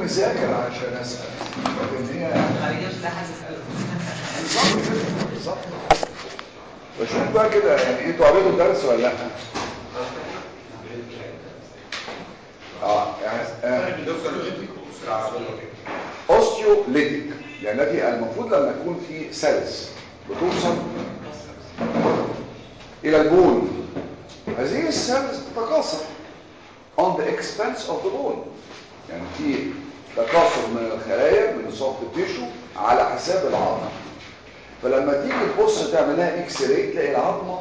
مذاكر عشان اسال لكن هي ما يجيبش ده حد يسأله بالظبط كده بالظبط بشوف بقى كده يعني انتوا قريتوا الدرس ولا لا اه يعني آه. اوستيوليتيك يعني التي المفروض لما يكون في سيلز بتوصل الى البون هذه السيلز تتكاثر on the expense of the bone يعني في تكاثر من الخلايا من السوفت تيشو على حساب العظمه فلما تيجي تبص تعملها اكس راي تلاقي العظمه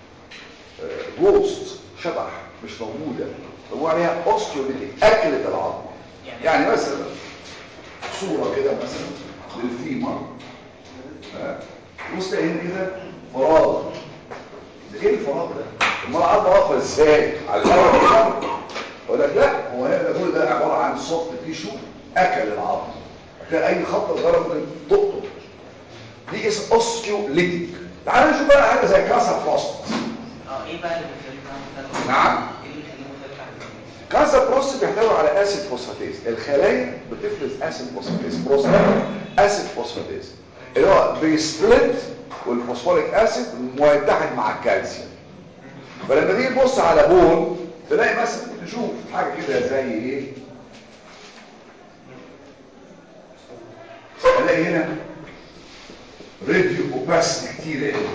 جوست شبح مش موجوده هو عليها اوستيوليتيك اكلت العظمه يعني مثلا صوره كده مثلا للفيمر ها بص تلاقي هنا كده فراغ ده ايه الفراغ ده؟ امال العظمه واقفه ازاي؟ على الهواء كده اقول لك لا هو هنا كل ده عباره عن سوفت تيشو اكل العظم تلاقي اي خط صغيره ممكن تقطب دي اسم اوستيوليتيك تعالوا نشوف بقى حاجه زي كاسر فاست اه ايه بقى اللي بيخليك مختلف نعم ايه اللي بيخليه مختلف عن التاني؟ كاسر بروست بيحتوي على اسيد فوسفاتيز الخلايا بتفرز اسيد فوسفاتيز بروست اسيد فوسفاتيز اللي هو بيسبلت والفوسفوريك اسيد متحد مع الكالسيوم فلما تيجي تبص على بون تلاقي مثلا تشوف حاجه كده زي ايه الاقي هنا راديو اوباسيتي كتير قوي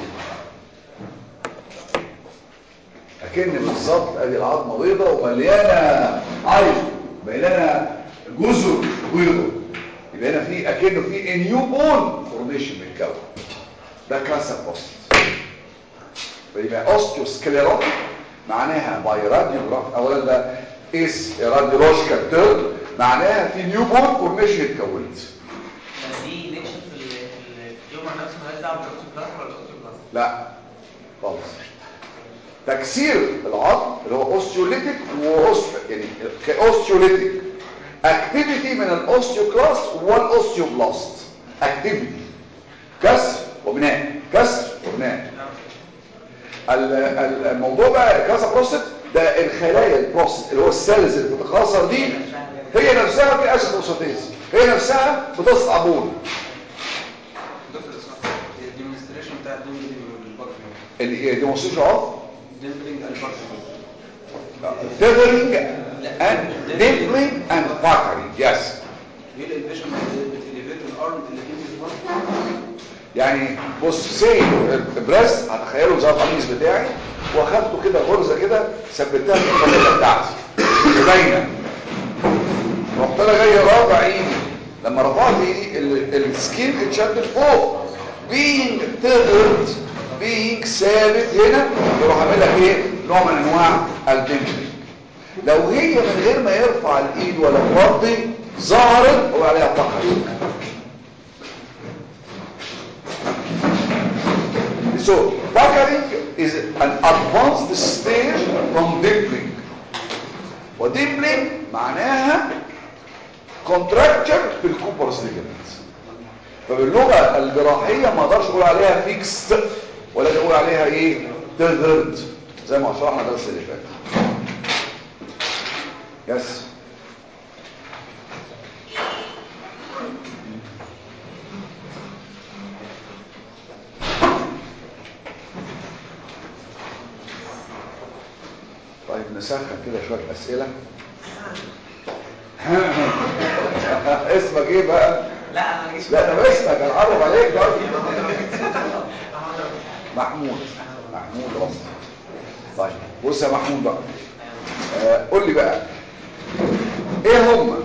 اكن بالظبط ادي العظمه بيضه ومليانه عيش مليانه جزر بيضه يبقى هنا في اكنه في نيو بون فورميشن بيتكون ده كانسر بوست فيبقى اوستيوسكليروتيك معناها باي راديوجراف اولا ده اس راديولوجيكال تيرم معناها في نيو بون فورميشن اتكونت يعني دي نكشف في ال- في التيومر نفسه مالهاش دعوه بالاوستيوبلاست ولا الاوستيوبلاست لا خالص تكسير العظم اللي هو اوستيوليتيك واوست يعني كاوستيوليتيك اكتيفيتي من الاوستيوكلاست والاوستيوبلاست اكتيفيتي كسر وبناء كسر وبناء ال- ال- الموضوع بقى كاسا بروستات ده الخلايا البروستات اللي هو السيلز اللي بتتكاثر دي هي نفسها في اسيد بروستاتيز هي نفسها بتصنع بول دكتور اسمع الديمونستريشن بتاع الديمبلينج والباركينج اللي هي ديمونستريشن اوف الديمبلينج الباركينج tethering and dimpling and puckering yes ايه الالفيشن بتليفيت الارم الاثنين في بعض يعني بص سي البريست هتخيلوا زي القميص بتاعي واخدته كده غرزه كده ثبتها في الخليه بتاعتي باينه رحت انا جاي رافع ايدي لما رفعت ايدي ال- السكين اتشد لفوق being tethered being ثابت هنا يروح عامل لك ايه نوع من انواع الدمبلينج لو هي من غير ما يرفع الايد ولا توضي ظهرت هو عليها فقر So, puckering is an advanced stage from dimpling. وديمبلينج معناها contracture في الكوبرس ليجمنت فباللغة الجراحية ما اقدرش اقول عليها فيكست ولا اقول عليها ايه tethered زي ما شرحنا الدرس اللي فات يس طيب نسخن كده شوية أسئلة اسمك ايه بقى؟ لا انا ما جيش لا ده اسمك هنعرف عليك بقى محمود محمود رصد طيب بص يا محمود بقى آه قول لي بقى ايه هم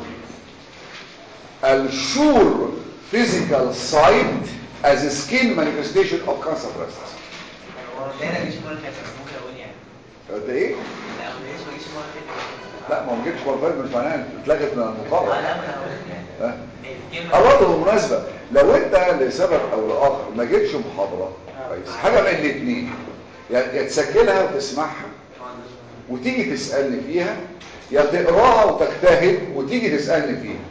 الشور physical sign as a skin manifestation of cancer breast هو مبدئيا ما جيش المره اللي فاتت بس ممكن اقول يعني انت ايه؟ لا ما جيش ما جيش المره اللي فاتت لا ما ما جبتش مرفات مش معناها إن اتلغت من اه المقابله لا ما انا هقول يعني ها؟ الكلمه اه برضه بالمناسبه لو انت لسبب او لاخر ما جيتش محاضره كويس حاجه من الاثنين يا يا تسجلها وتسمعها وتيجي تسالني فيها يا تقراها وتجتهد وتيجي تسالني فيها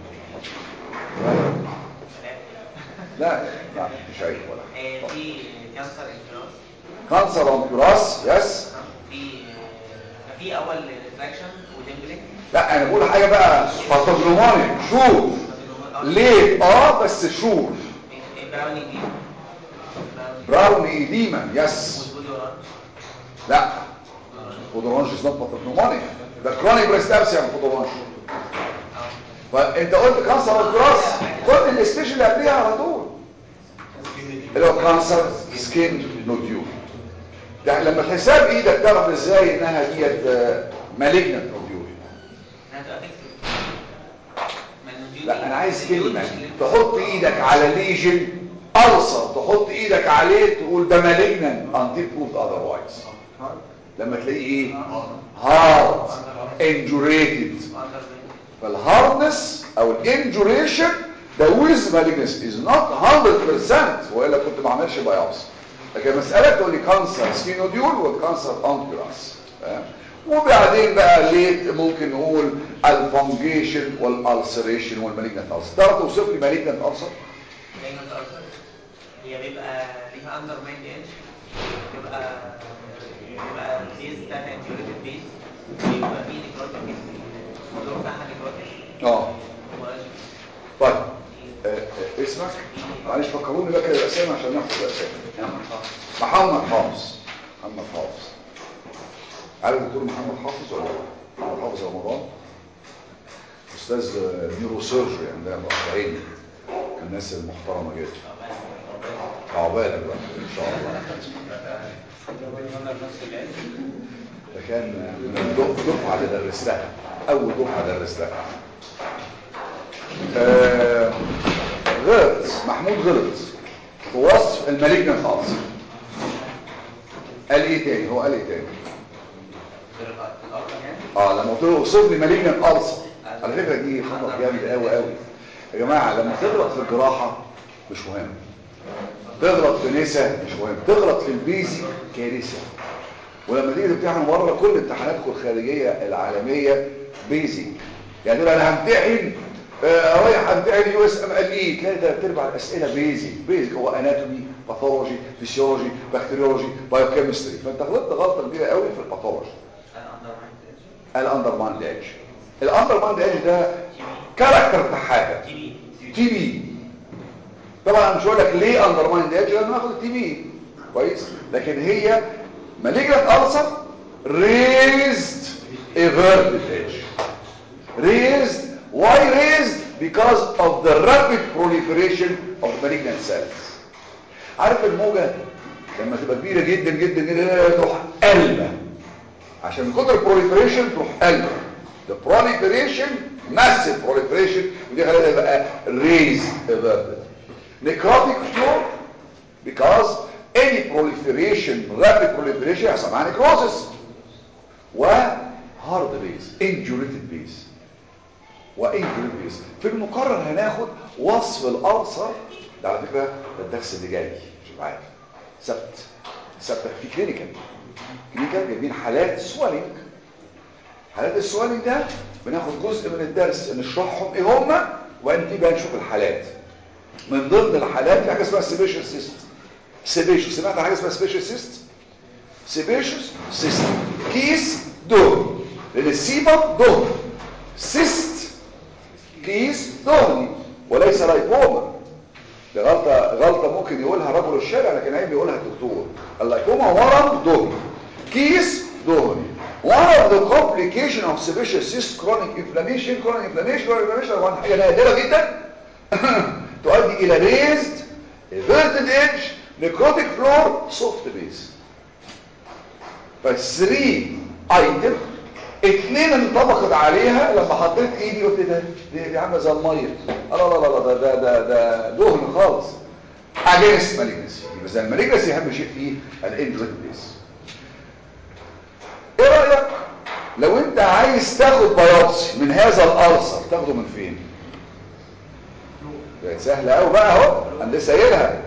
لا لا مش عيب ولا آه، في كانسر انفلاس كانسر اون كراس يس في في اول ريفراكشن وديمبلينج لا انا بقول حاجه بقى باثوجنومونيك شوف ليه اه بس شوف براوني دي براون ايديما يس والبودي اورانج لا فودورانج از نوت باثوجنومونيك ده كرونيك بريست ابسي عن فودورانج فانت قلت كانسر الكراس خد الاستيج اللي قبليها على طول اللي هو كانسر سكين نوديول ده لما تحسها بايدك تعرف ازاي انها ديت مالجنت نوديول لا انا عايز كلمه تحط ايدك على ليجن ألسر تحط ايدك عليه تقول ده مالجنت until proved otherwise لما تلاقيه ايه هارد انجوريتد فالهاردنس او الانجوريشن ده ويز مالجنس از نوت 100% والا كنت ما عملش بايوبسي لكن مساله تقول لي كانسر سكينوديول والكانسر انكيولاس وبعدين بقى ليه ممكن نقول الفونجيشن والالسريشن والمالجنت السر تعرف توصف لي مالجنت السر دايما الألسر هي بيبقى ليها اندر مايند ايدج بيبقى بيبقى البيز بتاعتها انتيوريتد بيز بيبقى فيه نيكروتيك الدور بتاعها نيكروتيك اه طيب آه، آه، اسمك معلش فكروني بقى كده الاسامي عشان ناخد الاسامي محمد حافظ محمد حافظ عارف الدكتور محمد حافظ ولا لا؟ محمد حافظ رمضان استاذ نيورو سيرجري عندنا في عيني من الناس المحترمه جدا عقبالك بقى ان شاء الله ده كان من الدف- الدفعه اللي درستها اول دفعه درستها آه، غلط محمود غلط في وصف المالجنت خالص قال ايه تاني هو قال ايه تاني اه لما قلت له اوصف لي مالجنت ألسر على فكره دي خطأ جامد قوي قوي يا جماعه لما تغلط في الجراحه مش مهم تغلط في نسا مش مهم تغلط في البيزي كارثه ولما تيجي تمتحن بره كل امتحاناتكم الخارجيه العالميه بيزك يعني تقول انا همتحن آه، رايح امتحن يو اس ام ال اي تلاقي ثلاث ارباع الاسئله بيزك بيزك هو اناتومي باثولوجي فيسيولوجي بكتيريولوجي بايوكيمستري فانت غلطت غلطه كبيره قوي في الباثولوجي الاندر مايند ايدج الاندر مايند ايدج الاندر مايند ايدج ده كاركتر بتاع حاجه تي بي تي بي طبعا مش هقول لك ليه اندر مايند ايدج لان ناخد التي بي كويس لكن هي مالجنت ألسر raised everted edge raised why raised because of the rapid proliferation of malignant cells عارف الموجة لما تبقى كبيرة جدا جدا جدا تروح قلبة عشان من كتر proliferation تروح قلبة the proliferation massive proliferation ودي خليها يبقى raised everted necrotic flow because any proliferation rapid proliferation يحصل معاه necrosis و hard base injurated base وانجريد بيس في المقرر هناخد وصف الألسر ده على فكرة ده الدرس اللي جاي مش عارف سبت سبت في كلينيكال كلينيكال جايبين حالات سوالينج حالات السوالينج ده بناخد جزء من الدرس نشرحهم ايه هم وبعدين تيجي بقى نشوف الحالات من ضمن الحالات في حاجه اسمها سيبيشن سيست سيبيشن سمعت عن حاجه اسمها سيبيشن سيست سيبيشوس سيست كيس دهن لان السيبر دهن سيست كيس دهني وليس لايكوما دي غلطة غلطة ممكن يقولها رجل الشارع لكن عيب يقولها الدكتور اللايكوما ورم دهني كيس دهني one of the complication of sebaceous cyst chronic inflammation chronic inflammation chronic inflammation طبعا حاجة نادرة جدا تؤدي إلى raised everted edge necrotic floor soft base فالثري ايتم اتنين انطبقت عليها لما حطيت ايدي قلت ده دي, دي عامله زي الميه لا لا لا لا ده ده ده, ده دهن خالص اجينست مالجنسي يبقى زي المالجنسي اهم شيء فيه الانجريد بيس ايه رايك لو انت عايز تاخد بايوبسي من هذا الالسر تاخده من فين بقت سهله قوي بقى اهو انا لسه قايلها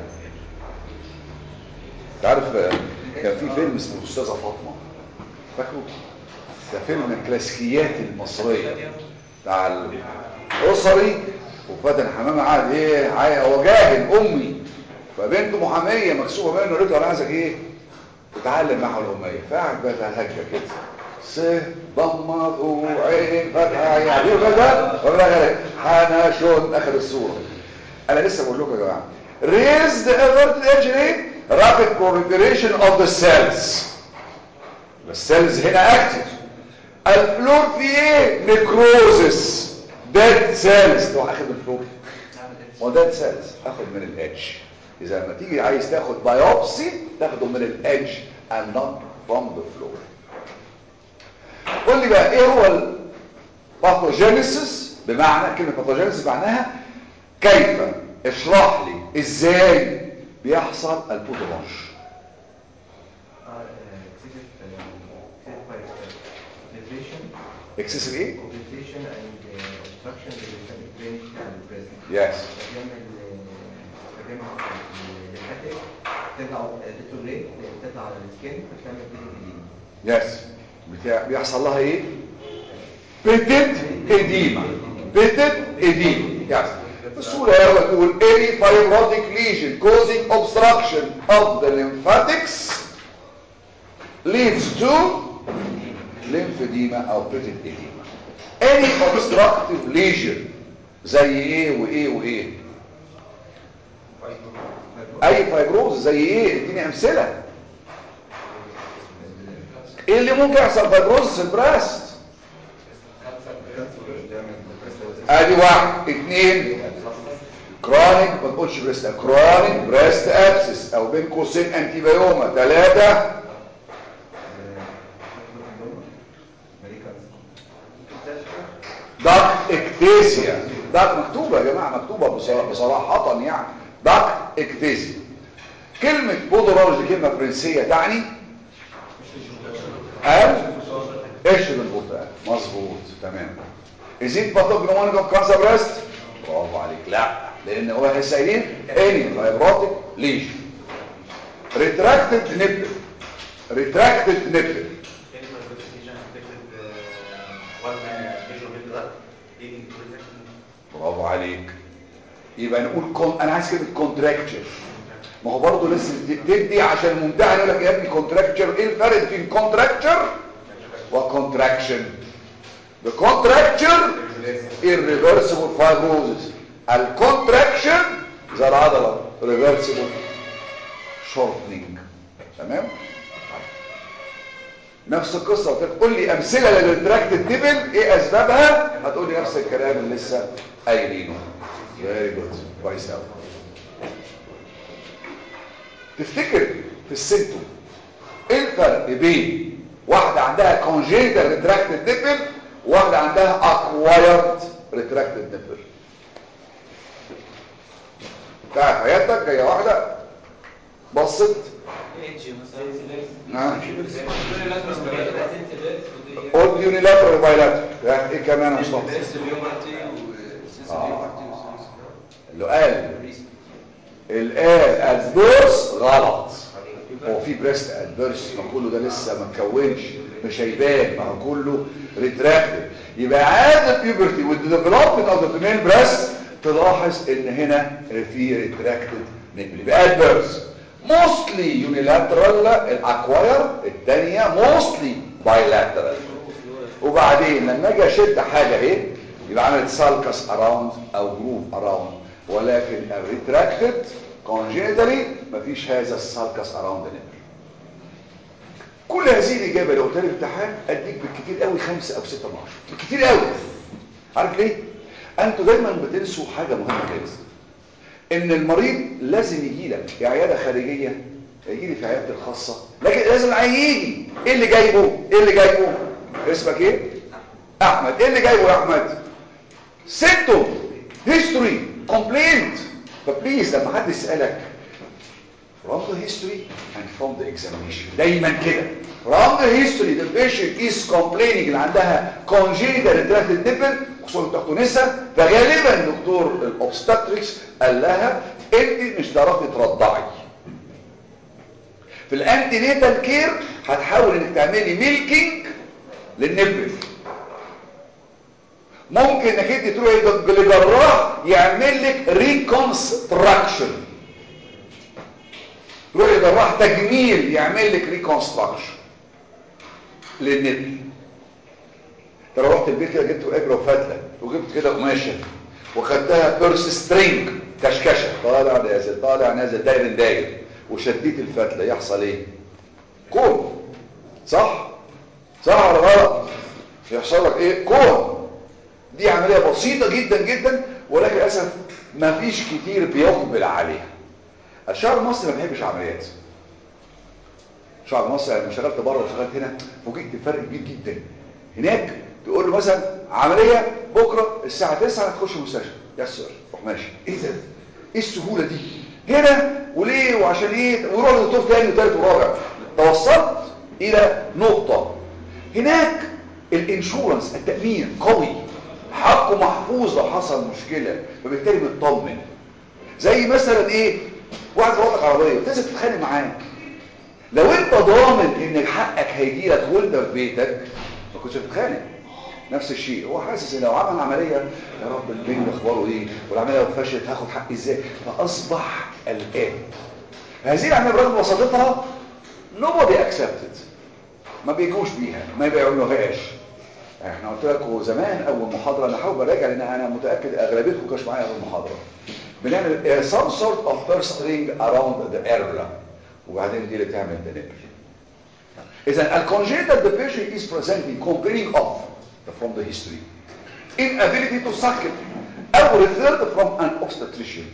انت عارف كان في فيلم اسمه الاستاذه فاطمه فاكره ده فيلم من الكلاسيكيات المصريه بتاع الاسري وفاتن حمامه قاعد ايه عاي- هو جاهل امي فبنته محاميه مكسوفه منه قالت له انا عايزك ايه تتعلم نحو الاميه فقعد بقى هجه كده س ضمة ذو عين فتحة يعني كده ولا غير حناشون اخر الصورة انا لسه بقول لكم يا جماعة raise the averted edge rate rapid proliferation of the cells السيلز هنا اكتف الفلور في ايه نكروزس ديد سيلز تروح اخد من الفلور هو ديد سيلز اخد من الادج اذا لما تيجي عايز تاخد بايوبسي تاخده من الادج and not from the floor قول لي بقى ايه هو الباثوجينيسيس بمعنى كلمه باثوجينيسيس معناها كيف اشرح لي ازاي بيحصل البوتولونج اكسسيف ايه Obliteration and uh, obstruction للlymphatic drainage بتاع البريست يس فبيعمل فبيعمل الليمفاتيك ترجع ديتوريت تطلع على السكين فتعمل بليدنج يس بتاع- بيحصل لها ايه بيتت اديما بيتت اديما يس الصورة هو تقول any fibrotic lesion causing obstruction of the lymphatics leads to lymphedema او بيتت اديما any obstructive lesion زي ايه وايه وايه اي فايبروز زي ايه اديني امثله ايه اللي ممكن يحصل فايبروز في البراست ادي واحد اثنين كرونيك ما تقولش بريست كرونيك بريست ابسس او بين قوسين انتيبيوما ثلاثة داك اكتيسيا داك مكتوبة يا جماعة مكتوبة بصرا- بصراحة يعني داك اكتيسيا كلمة بودرولوج دي كلمة فرنسية تعني او قشر البرتقال مظبوط تمام ازيد باثوجنومونيك اوف كانسر بريست برافو عليك لا لان هو لسه قايلين اني فايبروتيك ليجن ريتراكتد نيبل ريتراكتد نيبل برافو عليك يبقى نقول كون انا عايز كلمه كونتراكتشر ما هو برضه لسه تدي عشان الممتحن يقول لك يا ابني كونتراكتشر ايه الفرق بين كونتراكتشر وكونتراكشن The contracture irreversible fibrosis الكونتراكشن زي العضله reversible shortening تمام نفس القصه تقول لي امثله للريتراكتد نيبل ايه اسبابها هتقول لي نفس الكلام اللي لسه قايلينه فيري جود كويس قوي تفتكر في السيمتوم ايه الفرق بين واحده عندها congenital retracted nipple وواحده عندها acquired retracted nipple بتاعت حياتك جايه واحده بصت ها قلت يونيلاترال بايلاترال يعني ايه كمان يا مصطفى اللي قال اللي قال ادفيرس غلط هو في بريست ادفيرس ما كله ده لسه ما اتكونش مش هيبان ما هو كله ريتراكتد يبقى عاد البيوبرتي والديفلوبمنت اوف ذا فيميل بريست تلاحظ ان هنا في ريتراكتد نيبل يبقى ادفيرس موستلي يونيلاترال الاكواير الثانيه موستلي بايلاترال وبعدين لما اجي اشد حاجه اهي يبقى عملت سالكس اراوند او جروف اراوند ولكن الريتراكتد كونجينيتالي مفيش هذا السالكس اراوند نيبل كل هذه الاجابه لو قلت لي امتحان اديك بالكتير قوي خمسة او ستة من عشرة بالكتير قوي عارف ليه انتوا دايما بتنسوا حاجه مهمه جدا ان المريض لازم يجي لك في عياده خارجيه يجي لي في عيادتي الخاصه لكن لازم هيجي ايه اللي جايبه ايه اللي جايبه اسمك ايه احمد ايه اللي جايبه يا احمد سيمتوم هيستوري كومبلينت فبليز لما حد يسالك from the history and from the examination دايما كده from the history the patient is complaining اللي عندها congenital retracted nipple خصوصا تحته نسا فغالبا دكتور الاوبستاتريكس قال لها انت مش تعرفي ترضعي في الانتي نيتال كير هتحاول انك تعملي ميلكينج للنبل ممكن انك انت تروحي لجراح يعمل لك ريكونستراكشن روحي جراح تجميل يعمل لك ريكونستراكشن للنبل انت لو رحت البيت كده جبت ابره وفتله وجبت كده قماشه وخدتها بيرس سترينج كشكشه طالع نازل طالع نازل داير داير وشديت الفتله يحصل ايه كون صح صح ولا غلط يحصل لك ايه كون دي عمليه بسيطه جدا جدا ولكن للاسف ما فيش كتير بيقبل عليها الشعب المصري ما بيحبش عمليات الشعب المصري لما اشتغلت بره واشتغلت هنا فوجئت بفرق كبير جدا هناك تقول له مثلا عمليه بكره الساعه 9 هتخش المستشفى يا سر روح ماشي ايه ده ايه السهوله دي هنا وليه وعشان ايه ويروح لدكتور تاني وثالث ورابع توصلت الى نقطه هناك الانشورنس التامين قوي حقه محفوظ لو حصل مشكله فبالتالي مطمن زي مثلا ايه واحد واخدك عربيه وتنزل تتخانق معاه لو انت ضامن ان حقك هيجي لك وانت في بيتك ما كنتش هتتخانق نفس الشيء هو حاسس ان لو عمل عمليه يا رب البنت اخباره ايه والعمليه لو فشلت هاخد حقي ازاي فاصبح قلقان هذه العمليه برغم بساطتها nobody accepted ما بيجوش بيها ما بيعملوهاش احنا قلت لكم زمان اول محاضره انا حاول براجع لان انا متاكد اغلبيتكم كانش معايا اول محاضره بنعمل some sort of first ring around the area وبعدين دي اللي تعمل دنبل اذا الكونجيتال depression is presenting comparing of from the history inability to suckle او referred from an obstetrician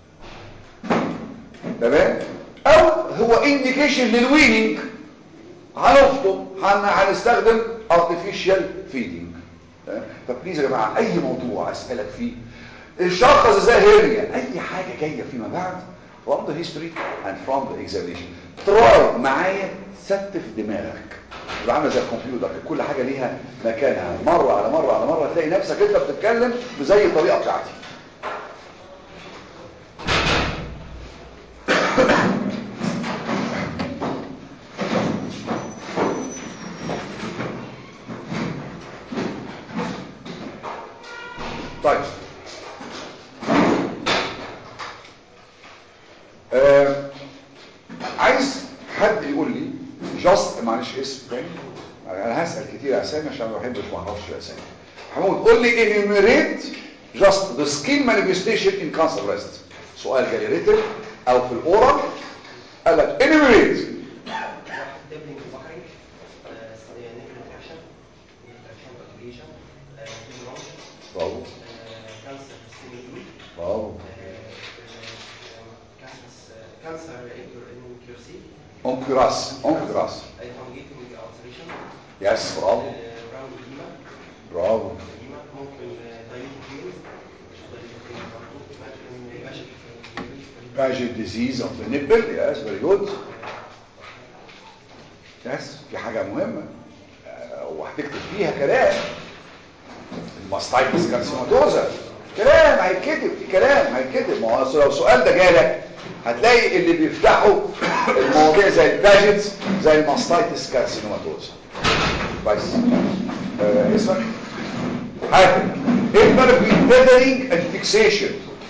تمام او هو indication للويننج هنفضل هنستخدم artificial feeding فبليز يا جماعه اي موضوع اسالك فيه الشخص ازاي هيرنيا اي حاجه جايه فيما بعد from the history and from the examination try معايا ستف دماغك يبقى عامله زي الكمبيوتر كل حاجه ليها مكانها مره على مره على مره تلاقي نفسك انت بتتكلم بزي الطريقه بتاعتي طيب آه عايز حد يقول لي جاست معلش اسم تاني انا هسال كتير اسامي عشان ما بحبش ما اعرفش اسامي محمود قول لي enumerate just the skin manifestation in cancer breast سؤال جالي ريتن او في الاورال قال لك enumerate دبلنج بكري نيكل ريتراكشن ريتراكشن كونتريشن برافو كانسر ستيميول برافو كانسر ان كيو سي اونكراس اونكراس elongating ulceration يس برافو براون edema برافو edema ممكن dilated veins dilated veins برضه ممكن ماشي في Paget disease of the nipple yes very good yes في حاجة مهمة آه، وهتكتب فيها كلام الماستايتس كارسينوتوزا كلام هيتكتب في كلام هيتكتب ما هو أصل لو السؤال ده جالك هتلاقي اللي بيفتحوا المواضيع زي الباجت زي الماستايتس كارسينوماتوزا كويس آه اسمك حاتم ايه الفرق بين تيذرينج اند فيكسيشن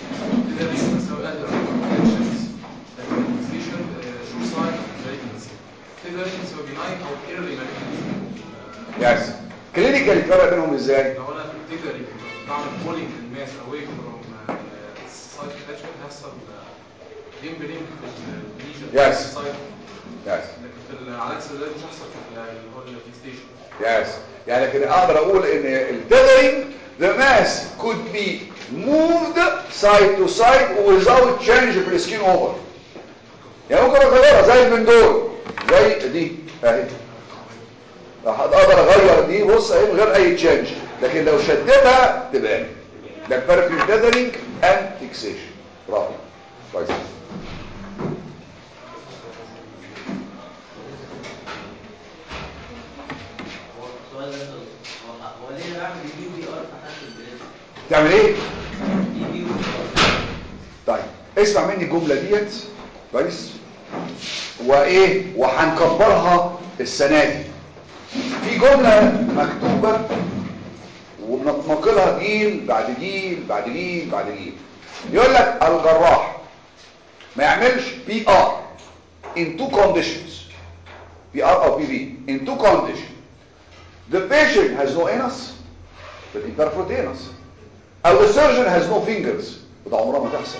يس كلينيكال الفرق بينهم ازاي لو انا تيجري بعمل بولينج للماس اواي فروم سايت اتاتشمنت هيحصل ديمبلينج في الليجن Yes. سايت يس لكن في ال- على عكس ده مش هيحصل في ال- اللي هو الفيكستيشن يس يعني لكن اقدر اقول ان التذرينج the mass could be moved side to side without change في السكين اوفر يعني ممكن اغيرها زي من دول زي دي اهي اقدر اغير دي بص اهي من غير اي تشينج لكن لو شدتها تبان ده الفرق بين تذرينج اند فيكسيشن برافو كويس هو السؤال ده هو هو ليه انا بعمل بي بي ار تحت البلاد تعمل ايه بي بي ار طيب اسمع مني الجملة ديت كويس وايه وهنكبرها السنة دي في جملة مكتوبة وبنتنقلها جيل بعد جيل بعد جيل بعد جيل يقول لك الجراح ما يعملش بي ار in two conditions بي ار او بي في in two conditions the patient has no anus فدي بارفروتينس او the surgeon has no fingers وده عمرها ما تحصل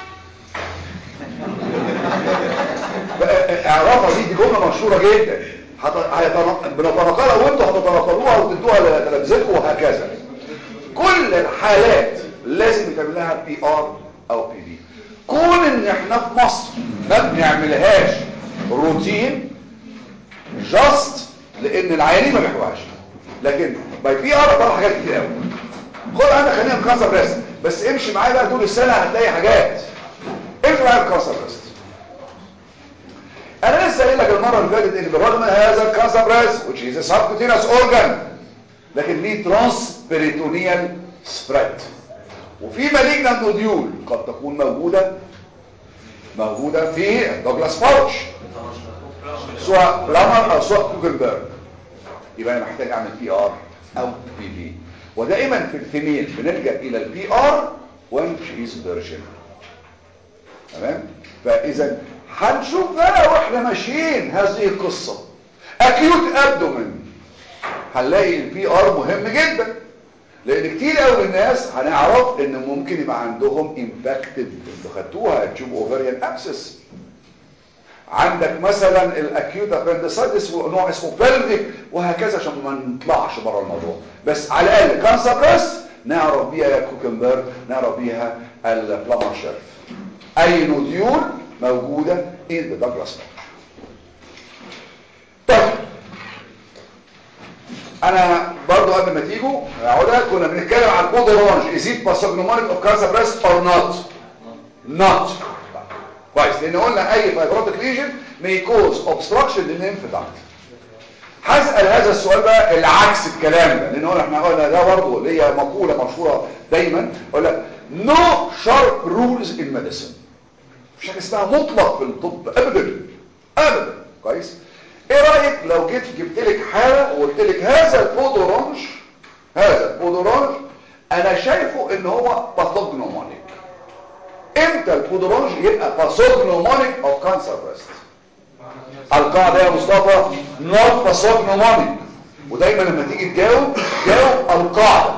بقى اعرفها دي دي جمله مشهوره جدا هت- هيتنق- بنتناقلها وانتوا هتتناقلوها وتدوها لتلامذتكم وهكذا كل الحالات لازم يتعمل لها بي ار او بي بي كون ان احنا في مصر ما بنعملهاش روتين جاست لان العيانين ما بيحبوهاش لكن باي بي ار طلع حاجات كتير قوي خد عندك خلينا في كانسر بريست بس امشي معايا بقى طول السنه هتلاقي حاجات امشي معايا في كانسر بريست انا لسه قايل لك المره اللي فاتت ان بالرغم من هذا الكانسر بريست which is a subcutaneous organ لكن ليه ترانس بريتونيال سبريد وفي مالجنانت نوديول قد تكون موجوده موجوده في دوجلاس باوتش سواء بلامر او سواء كوكنبرج يبقى انا محتاج اعمل بي ار او بي في ودائما في الفيميل بنلجا الى البي ار when she is virgin تمام فاذا هنشوف بقى واحنا ماشيين هذه القصه اكيوت ابدومن هنلاقي البي ار مهم جدا لان كتير قوي من الناس هنعرف ان ممكن يبقى عندهم امباكتد انتوا خدتوها تشوف اوفريان ابسس عندك مثلا الاكيوت ابندسايتس نوع اسمه بلفيك وهكذا عشان ما نطلعش بره الموضوع بس على الاقل كانسر بريست نعرف بيها كوكنبرج نعرف بيها البلامر شيرف اي نوديول موجوده in the Douglas طيب انا برضو قبل ما تيجوا عودة كنا بنتكلم عن بود اورانج ازيد باثوجنومونيك اوف كانسر بريست اور نوت نوت كويس لان قلنا اي فايبروتيك ليجن may cause obstruction للليمف داكت هسأل هذا السؤال بقى العكس الكلام ده لان احنا قلنا ده برضه ليا مقولة مشهورة دايما اقول لك no sharp rules in medicine مش حاجه اسمها مطلق في الطب ابدا ابدا كويس ايه رايك لو جيت جبت لك حاله وقلت لك هذا البودورانج هذا البودورانج انا شايفه ان هو باثوجنومونيك امتى البودورانج يبقى باثوجنومونيك او كانسر بريست القاعده يا مصطفى نوت باثوجنومونيك ودايما لما تيجي تجاوب جاوب القاعده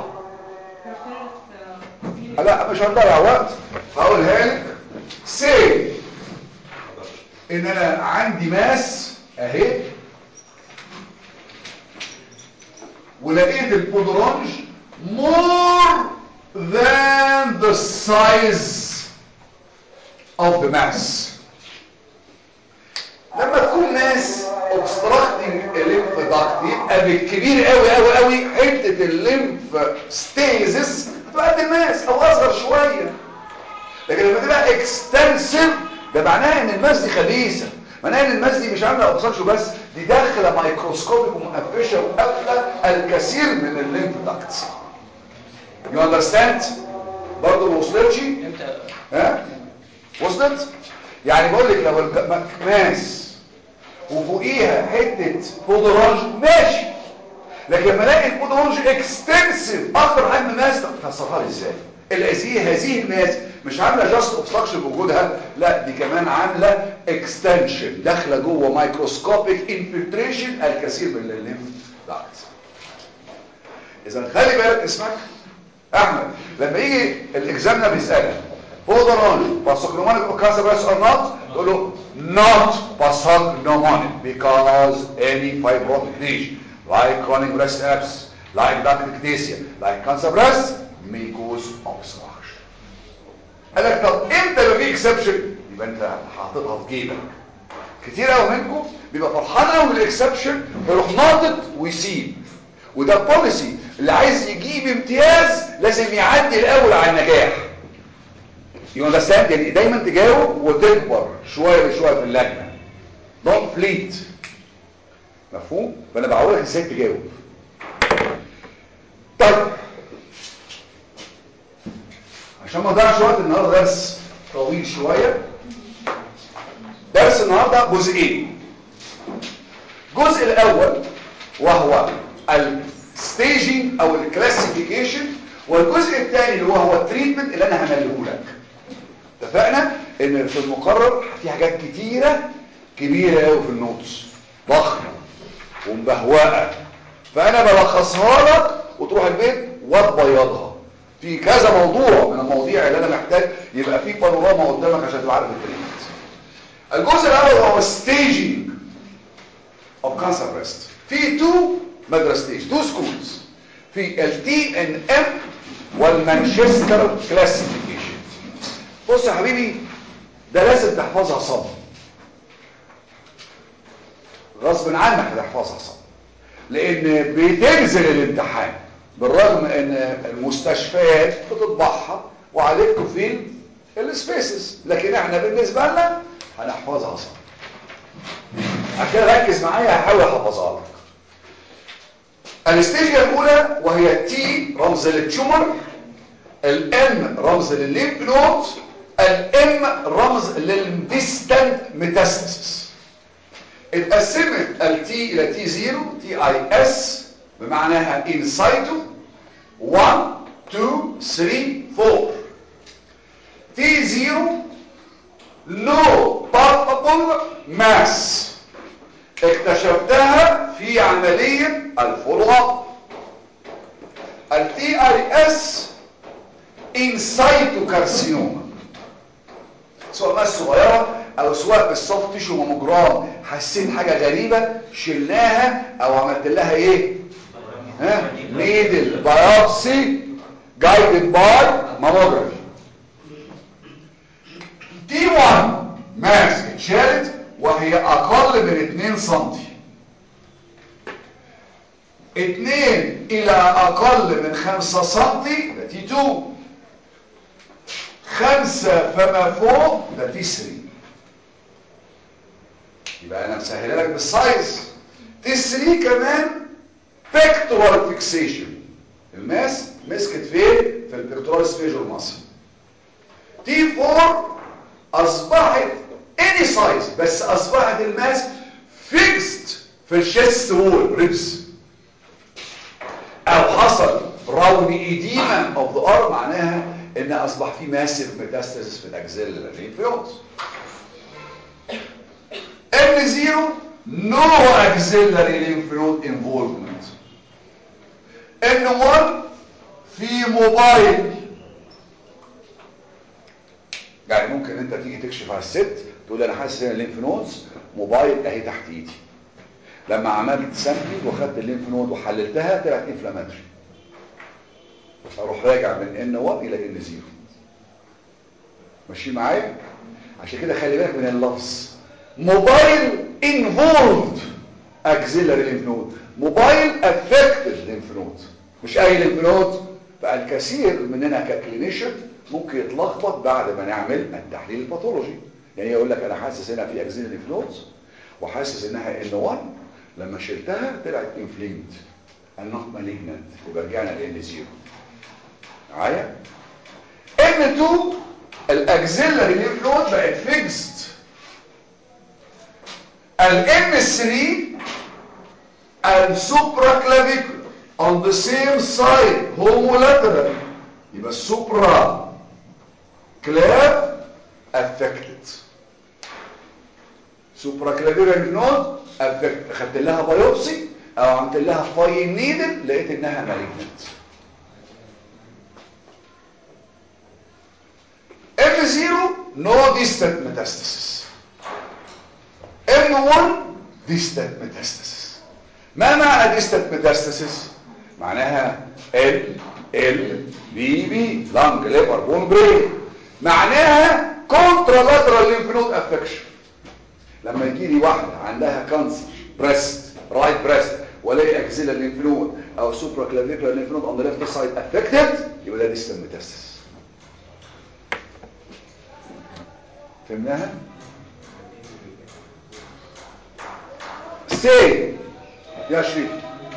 لا مش هنضيع وقت هقولها لك سي ان انا عندي ماس اهي ولقيت البودرانج more than the size of the mass لما تكون ماس obstructing الليمف داكت يبقى بالكبير قوي قوي قوي حته الليمف ستيزس تبقى قد الماس او اصغر شويه لكن لما تبقى اكستنسيف ده معناه ان الماس دي خبيثه معناه ان الماس دي مش عامله اوبسانشو بس دي داخله مايكروسكوبيك ومقفشه وقافله الكثير من الليمف داكتس يو اندرستاند برضه ما وصلتش امتى ها وصلت يعني بقول لك لو الماس وفوقيها حته بودرانج ماشي لكن لما الاقي البودرانج اكستنسيف اكتر حجم ماس تفسرها لي ازاي الهذه هذه الماس مش عامله جاست اوبستراكشن بوجودها لا دي كمان عامله اكستنشن داخله جوه مايكروسكوبيك انفلتريشن الكثير من الليمف داكتس اذا خلي بالك اسمك احمد لما يجي الاكزامنر بيسالك بودرانج باثوجنومونيك او كانسر بريس اور نوت تقول له not pathognomonic because any fibrotic lesion like chronic breast abscess like ductal ectasia like cancer breast may cause obstruction قال لك طب امتى يبقى في اكسبشن يبقى انت حاططها في جيبك كتير قوي منكم بيبقى فرحان قوي بالاكسبشن فيروح ناطط ويسيب وده بوليسي اللي عايز يجيب امتياز لازم يعدي الاول على النجاح يو اندرستاند يعني دايما تجاوب وتكبر شويه بشويه في اللجنه دونت فليت مفهوم فانا بعودك ازاي تجاوب طيب عشان ما اضيعش وقت النهارده درس طويل شويه درس النهارده جزئين الجزء الاول وهو الستيجنج او الكلاسيفيكيشن والجزء الثاني اللي هو هو التريتمنت اللي انا همليه لك اتفقنا ان في المقرر في حاجات كتيره كبيره قوي في النوتس ضخمه ومبهوقه فانا بلخصها لك وتروح البيت وتبيضها في كذا موضوع من المواضيع اللي انا محتاج يبقى في بانوراما قدامك عشان تبقى عارف التريتمنت الجزء الاول هو staging of cancer breast في تو مدرستين تو سكولز في التي ان ام والمانشستر كلاسيفيكيشن بص يا حبيبي ده لازم تحفظها صم غصب عنك هتحفظها صم لان بتنزل الامتحان بالرغم ان المستشفيات بتطبعها وعليكم في السبيسز لكن احنا بالنسبه لنا هنحفظها صم عشان ركز معايا هحاول احفظها لك الاستيجيا الاولى وهي تي رمز للتيومر الام رمز للليمف نود الام رمز للديستنت ميتاستاسيس اتقسمت التي الى تي 0 تي اي اس بمعناها انسايتو 1 2 3 4 تي 0 لو بالبابل ماس اكتشفتها في عملية الفولو اب التي اي اس انسايتو كارسينوما سواء ماس صغيرة او سواء بالسوفت تيشو ماموجرام حسيت حاجة غريبة شلناها او عملت لها ايه ها نيدل بايوبسي جايدد باي ماموجرافي دي 1 ماس اتشالت وهي اقل من 2 سنتي 2 الى اقل من 5 سنتي ده تي 2 5 فما فوق ده تي 3 يبقى انا مسهلها لك بالسايز تي 3 كمان بيكتورال فيكسيشن الماس مسكت فين في البيكتورال سفيجر ماسل تي 4 اصبحت اني سايز بس اصبحت الماس فيكست في الشيست وول ريبس او حصل براون ايديما اوف ذا ار معناها ان اصبح في ماسيف ميتاستاسيس في الاجزاء الليمفيوز ام 0 نو اكسيلري ليمف نود انفولفمنت ان 1 في موبايل يعني ممكن انت تيجي تكشف على الست تقول انا حاسس ان الليمف نودز موبايل اهي تحت ايدي لما عملت سامبلينج وخدت الليمف نود وحللتها طلعت انفلاماتوري اروح راجع من ان 1 الى ان 0 ماشي معايا عشان كده خلي بالك من اللفظ موبايل انفولد اكسيلري ليمف نود موبايل افكتد ليمف نود مش اي ليمف نود فالكثير مننا ككلينيشن ممكن يتلخبط بعد ما نعمل التحليل الباثولوجي يعني يقول لك انا حاسس هنا في اكسيلري ليمف نودز وحاسس انها ان 1 لما شلتها طلعت انفليمد النوت مالجنت يبقى رجعنا لان 0 معايا ان 2 الاكسيلري ليمف نود بقت فيكست الام 3 السوبرا كلافيكولار on the same side homolateral يبقى السوبرا كلاف affected سوبرا كلافيرال نود affected خدت لها بايوبسي او عملت لها فاين نيدل لقيت انها مالجنت M0 no distant metastasis M1 distant metastasis ما معنى distant metastasis معناها ال ال بي بي لانج ليفر بون برين معناها كونترالاترال ليمف نود افكشن لما يجي لي واحده عندها كانسر بريست رايت بريست والاقي اكسيلا ليمف نود او سوبرا كلافيكولار ليمف نود اون ذا ليفت سايد افكتد يبقى ده ديستال ميتاستاسيس فهمناها سي يا شريف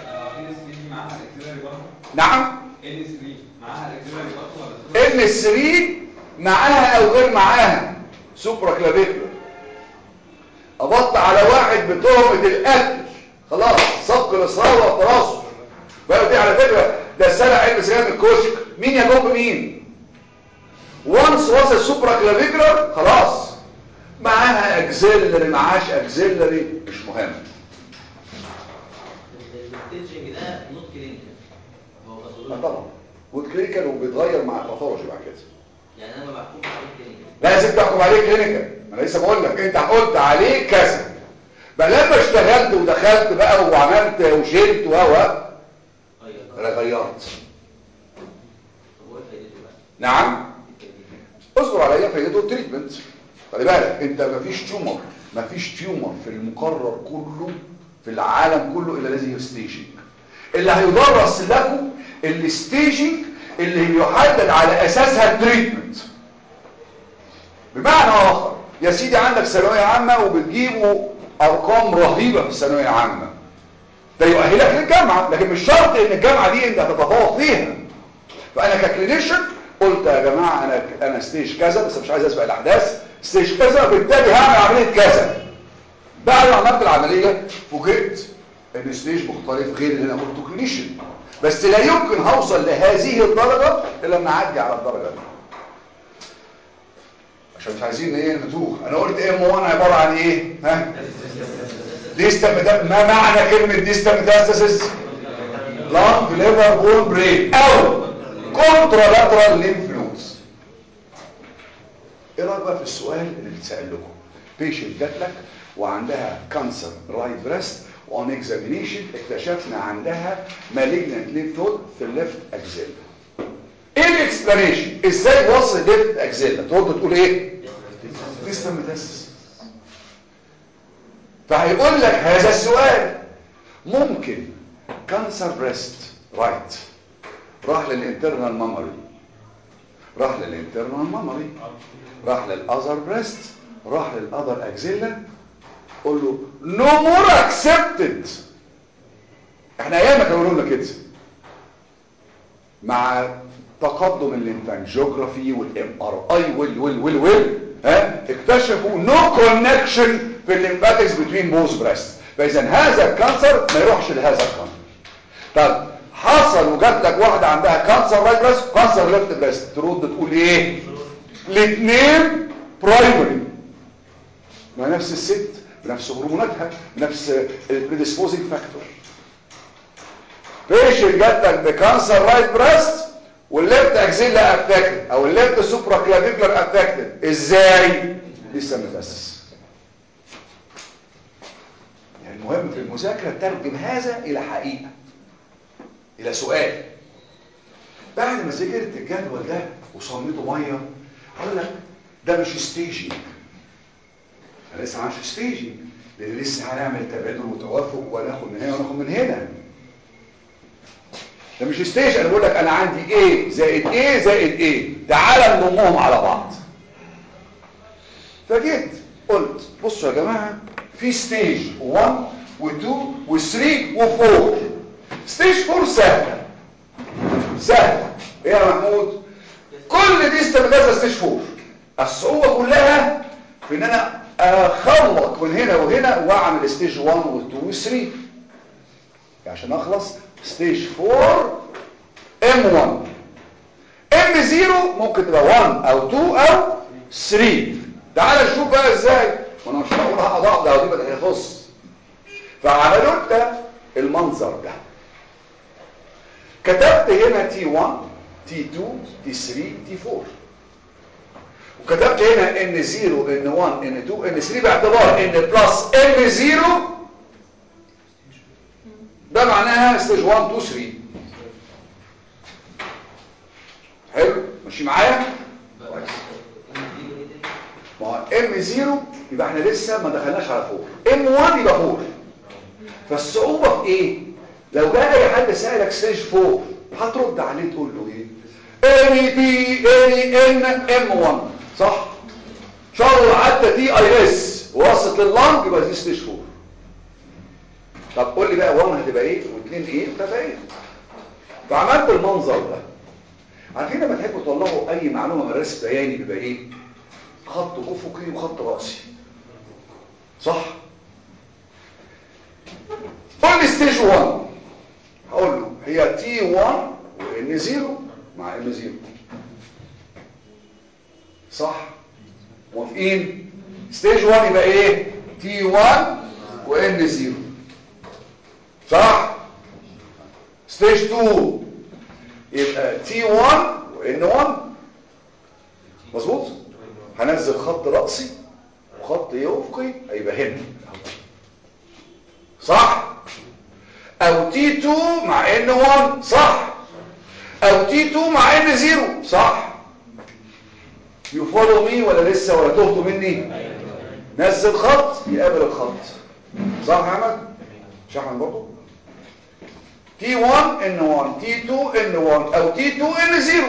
نعم ان 3 معاها الاكزيلري برضه ولا ام 3 معاها او غير معاها سوبرا كلافيكولار ابط على واحد بتهمه القتل خلاص سبق الاصرار والتراصد بقى دي على فكره ده سنه علم سلام الكوشك مين يجوب مين وانس وصل سوبرا كلافيكولار خلاص معاها اكزيلري معاش اكزيلري مش مهم الستيتشنج ده نوت كلينيكال هو آه باثولوجي طبعا والكلينيكال وبيتغير مع الباثولوجي بعد كده يعني انا ما بحكمش عليه تاني لازم تحكم عليه كلينيكال انا لسه بقول لك انت قلت عليه كذا بقى لما اشتغلت ودخلت بقى وعملت وشلت و و ايوه انا غيرت طب هو إيه فايدته بقى نعم اصبر عليا فايدته التريتمنت خلي بالك انت مفيش تيومر مفيش تيومر في المقرر كله في العالم كله الا لازم ستيجنج اللي هيدرس لكم الستيجنج اللي يحدد على اساسها التريتمنت بمعنى اخر يا سيدي عندك ثانويه عامه وبتجيبوا ارقام رهيبه في الثانويه عامه ده يؤهلك للجامعه لكن مش شرط ان الجامعه دي انت هتتفوق فيها فانا ككلينيشن قلت يا جماعه انا انا ستيج كذا بس مش عايز اسبق الاحداث ستيج كذا بالتالي هعمل عمليه كذا بعد ما عملت العمليه فوجئت ان ستيج مختلف غير اللي انا قلته كلينيشن بس لا يمكن هوصل لهذه الدرجه الا لما اعدي على الدرجه دي عشان مش عايزين ايه نتوه انا قلت ام 1 عباره عن ايه ها ديستم ما معنى كلمه ديستم ميتاستاسيس لانج ليفر بون برين او كونترا لاترال ليمف نودز ايه رايك بقى في السؤال اللي بيتسال لكم بيشنت جات لك وعندها كانسر رايت بريست وان اكزامينيشن اكتشفنا عندها مالجنت ليف نود في الليفت اكزيلا ايه الاكسبلانيشن ازاي وصل ليفت اكزيلا ترد تقول ايه ديستم ميتاستاسيس فهيقول لك هذا السؤال ممكن كانسر بريست رايت راح للانترنال مامري راح للانترنال مامري راح للاذر بريست راح للاذر اكزيلا قول له نو مور اكسبتد احنا ايام كانوا بيقولوا لنا كده مع تقدم الليمفانجيوجرافي والام ار اي وال وال وال وال ها اكتشفوا نو كونكشن في الليمفاتكس بتوين بوز بريست فاذا هذا الكانسر ما يروحش لهذا الكانسر طب حصل وجات لك واحده عندها كانسر رايت بريست كانسر ليفت بريست ترد تقول ايه الاثنين برايمري ما نفس الست بنفس هرموناتها بنفس البريديسبوزنج فاكتور بيشنت جات لك بكانسر رايت بريست والليفت اكزيلا افكتد او الليفت سوبرا كلافيكولار افكتد ازاي لسه متاسس يعني المهم في المذاكره ترجم هذا الى حقيقه الى سؤال بعد ما ذاكرت الجدول ده وصميته ميه هقول لك ده مش ستيجنج انا لسه ما عملتش ستيجنج لان لسه هنعمل تبادل وتوافق وناخد من هنا وناخد من هنا ده مش ستيج انا بقول لك انا عندي A زائد A زائد A تعال نضمهم على بعض فجيت قلت بصوا يا جماعه في ستيج 1 و2 و3 و4 ستيج 4 سهله سهله ايه يا محمود كل دي استبدال ستيج 4 الصعوبه كلها في ان انا اخلق من هنا وهنا واعمل ستيج 1 و2 و3 عشان اخلص ستيج 4 M1 M0 ممكن تبقى 1 او 2 او 3 تعال نشوف بقى ازاي وانا مش هقول هقضاء ده دي بدأ يخص فعملوا انت المنظر ده كتبت هنا T1 T2 T3 T4 وكتبت هنا N0 N1 N2 N3 باعتبار ان بلس N0 ده معناها ستيج 1 2 3 حلو ماشي معايا ما هو ام 0 يبقى احنا لسه ما دخلناش على 4 ام 1 يبقى 4 فالصعوبه في ايه لو جاء اي حد سالك ستيج 4 هترد عليه تقول له ايه اني بي اني ان ام 1 صح شر حتى تي اي اس وصلت لللنج يبقى دي ستيج 4 طب قول لي بقى 1 هتبقى ايه و2 ايه و3 ايه فعملت المنظر ده عارفين لما تحبوا تطلعوا اي معلومه من رسم بياني بيبقى ايه خط افقي وخط راسي صح قول لي ستيج 1 هقول له هي تي 1 وان 0 مع ام 0 صح موافقين ستيج 1 يبقى ايه تي 1 وان 0 صح ستيج 2 يبقى تي 1 وان 1 مظبوط هنزل خط رأسي وخط افقي هيبقى هنا صح او تي 2 مع ان 1 صح او تي 2 مع ان 0 صح يفولو مي ولا لسه ولا تهتوا مني نزل خط يقابل الخط صح يا احمد مش احمد برضه تي 1 ان 1 تي 2 ان 1 او تي 2 ان 0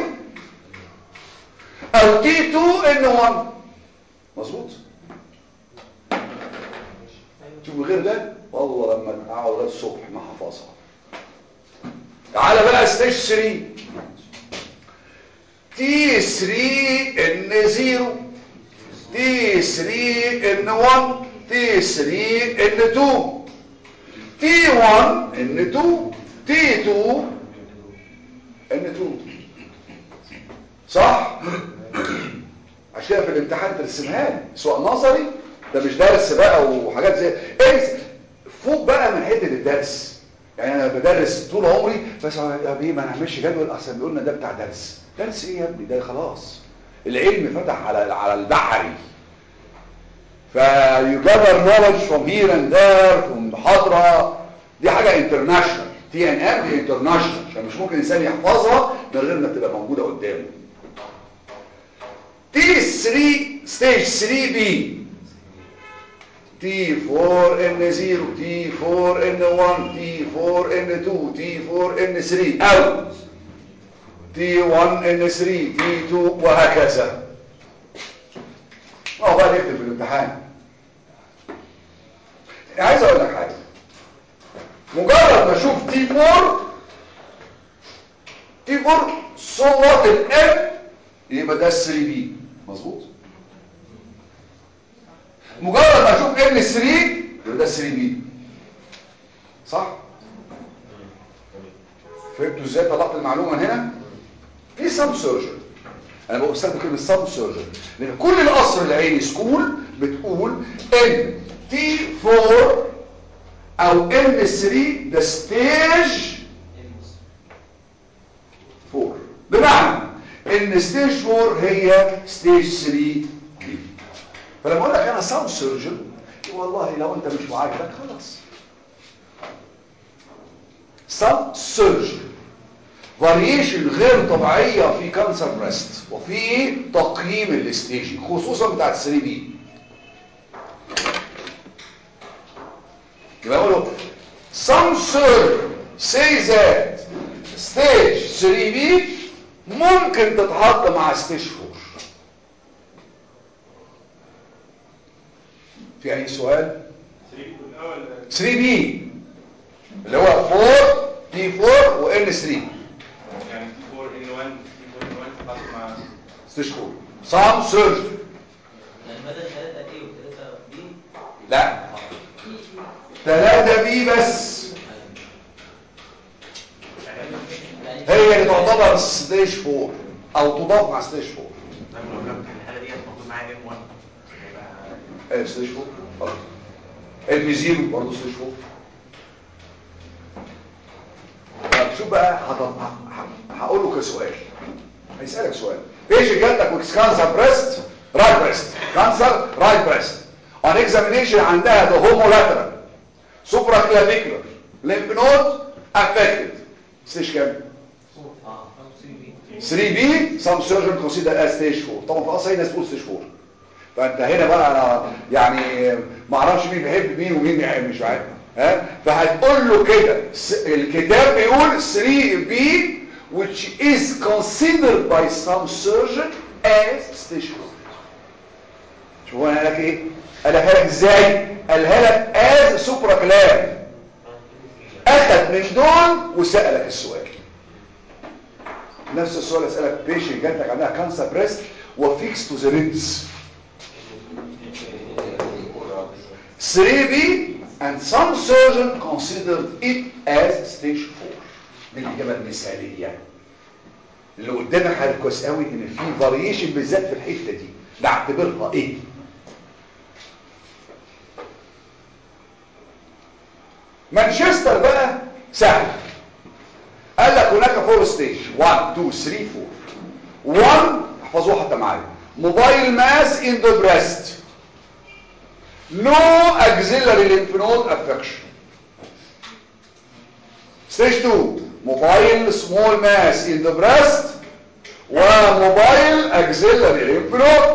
او تي 2 ان 1 مظبوط شوف غير ده والله لما اقعد لغايه الصبح ما حفظها تعالى بقى ستيج 3 تي 3 ان 0 تي 3 ان 1 تي 3 ان 2 تي 1 ان 2 تي 2 ان 2 صح عشان كده في الامتحان ترسمها لي سواء نظري ده مش درس بقى وحاجات زي ارس فوق بقى من حته الدرس يعني انا بدرس طول عمري بس يا بيه ما نعملش جدول احسن بيقولنا ده بتاع درس درس ايه يا ابني ده خلاص العلم فتح على على البحري فيو gather knowledge from here and there from محاضره دي حاجه انترناشونال تي ان ام دي انترناشونال عشان مش ممكن انسان يحفظها من غير ما تبقى موجوده قدامه تي 3 ستيج 3 بي تي 4 ان 0 تي 4 ان 1 تي 4 ان 2 تي 4 ان 3 او تي 1 ان 3 تي 2 وهكذا اه بقى نكتب في الامتحان عايز اقول لك حاجه مجرد ما اشوف تي 4 تي 4 صوت الام يبقى ده 3 بي مظبوط مجرد ما اشوف ام 3 يبقى ده 3 بي صح فهمتوا ازاي طلعت المعلومه هنا في سب سيرجن انا بستخدم كلمه سب سيرجن لان كل القصر العيني سكول بتقول ان تي 4 او ام 3 ده ستيج 4 بمعنى ان ستيج 4 هي ستيج 3 دي فلما اقول لك انا سب سيرجن والله لو انت مش معاجبك خلاص سب سيرجن فاريشن غير طبيعية في كانسر بريست وفي تقييم الاستيجي خصوصا بتاعت 3 بي يبقى اقوله some surgeon say that stage 3B ممكن تتحط مع stage 4 في اي سؤال 3B اللي هو 4 T4 و N3 يعني تي 4 ان 1 تي 4 ان 1 تحط مع stage 4 some surgeon يعني بدل 3 A و 3 B لا 3 بي بس هي اللي تعتبر ستيج 4 او تضاف مع ستيج 4 لو جبت الحاله ديت موجود معايا ام 1 يبقى ايه ستيج 4 خلاص ام 0 برضه ستيج 4 طب شوف بقى هطب- ه- هقول له كسؤال هيسالك سؤال ايش جاتك وكس كانسر بريست رايت بريست كانسر رايت بريست on examination عندها the homolateral supraclavicular lymph node affected ستيج كام اه 3 بي some surgeon consider as stage 4 طبعا في اصل ناس تقول stage 4 فانت هنا بقى انا يعني ما اعرفش مين بيحب مين ومين بيحب مش عارف ها فهتقول له كده س- الكتاب بيقول 3 بي which is considered by some surgeon as stage 4 شوف هو قال لك ايه قالها لك ازاي قالها لك as supraclav اخذ من دول وسألك السؤال نفس السؤال اسالك بيشنت جاتلك عندها كانسر بريست وفيكس تو ذا ريبس 3B and some surgeon considered it as stage 4 دي الاجابه المثاليه اللي قدامك عارف كويس قوي ان في فاريشن بالذات في الحته دي نعتبرها ايه مانشستر بقى سهل قال لك هناك فور ستيج 1 2 3 4 1 احفظوها حتى معايا موبايل ماس ان ذا بريست نو اكسيلري lymph node affection ستيج 2 موبايل سمول ماس ان ذا بريست وموبايل اكسيلري lymph node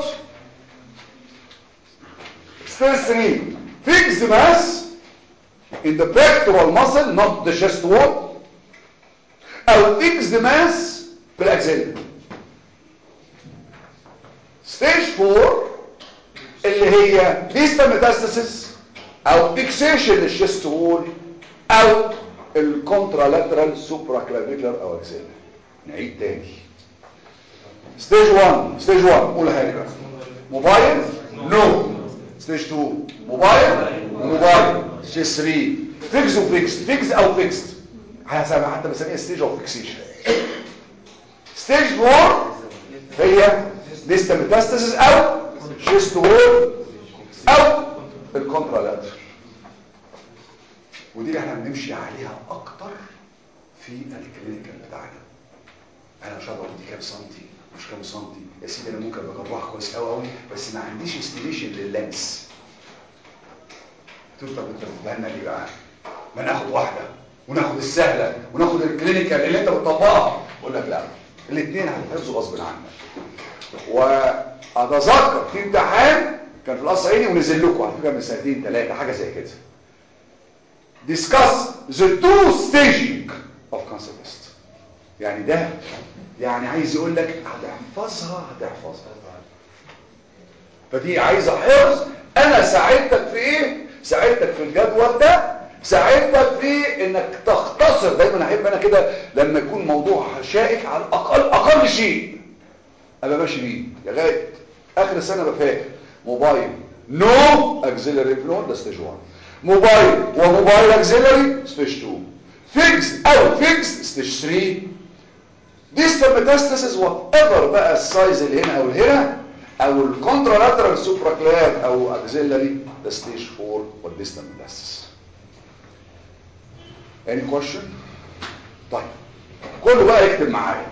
ستيج 3 fixed mass in the pectoral muscle not the chest wall او fixed mass في الاكسيلري ستيج 4 اللي هي distal metastasis او fixation للشيست وول او الكونترالاترال سوبراكلافيكولار او اكسيلري نعيد تاني ستيج 1 ستيج 1 قول حاجه بقى موبايل نو ستيج 2 موبايل موبايل ستيج 3 فيكس وفيكس فيكس او فيكس حسب حتى بسميها ستيج اوف فيكسيشن ستيج 4 هي ديستا ميتاستاسيس او شيست وول او الكونترالاترال ودي اللي احنا بنمشي عليها اكتر في الكلينيكال بتاعنا انا مش هقدر اقول دي كام سنتي مش كام سنتي يا سيدي انا ممكن ابقى جراح كويس قوي قوي بس ما عنديش استيميشن لللمس تقول طب انت بتدهنا ليه بقى ما ناخد واحده وناخد السهله وناخد الكلينيكال اللي انت بتطبقها اقول لك لا الاثنين هتحفظوا غصب عنك واتذكر في امتحان كان في القصر عيني ونزل لكم على فكره من سنتين ثلاثه حاجه زي كده discuss the two staging of cancer breast يعني ده يعني عايز يقول لك هتحفظها هتحفظها فدي عايزه حفظ انا ساعدتك في ايه ساعدتك في الجدول ده ساعدتك في انك تختصر دايما احب انا كده لما يكون موضوع شائك على الاقل اقل شيء ابقى ماشي بيه لغايه اخر السنه بفاكر موبايل نو اكسيلري نود ده ستيج 1 موبايل وموبايل اكسيلري ستيج 2 فيكس او فيكس ستيج 3 ديستال ميتاستاسيس وات ايفر بقى السايز اللي هنا او هنا او الكونترالاترال سوبراكلاب او اكسيلري ده ستيج 4 والديستال ميتاستاسيس any question طيب كله بقى يكتب معايا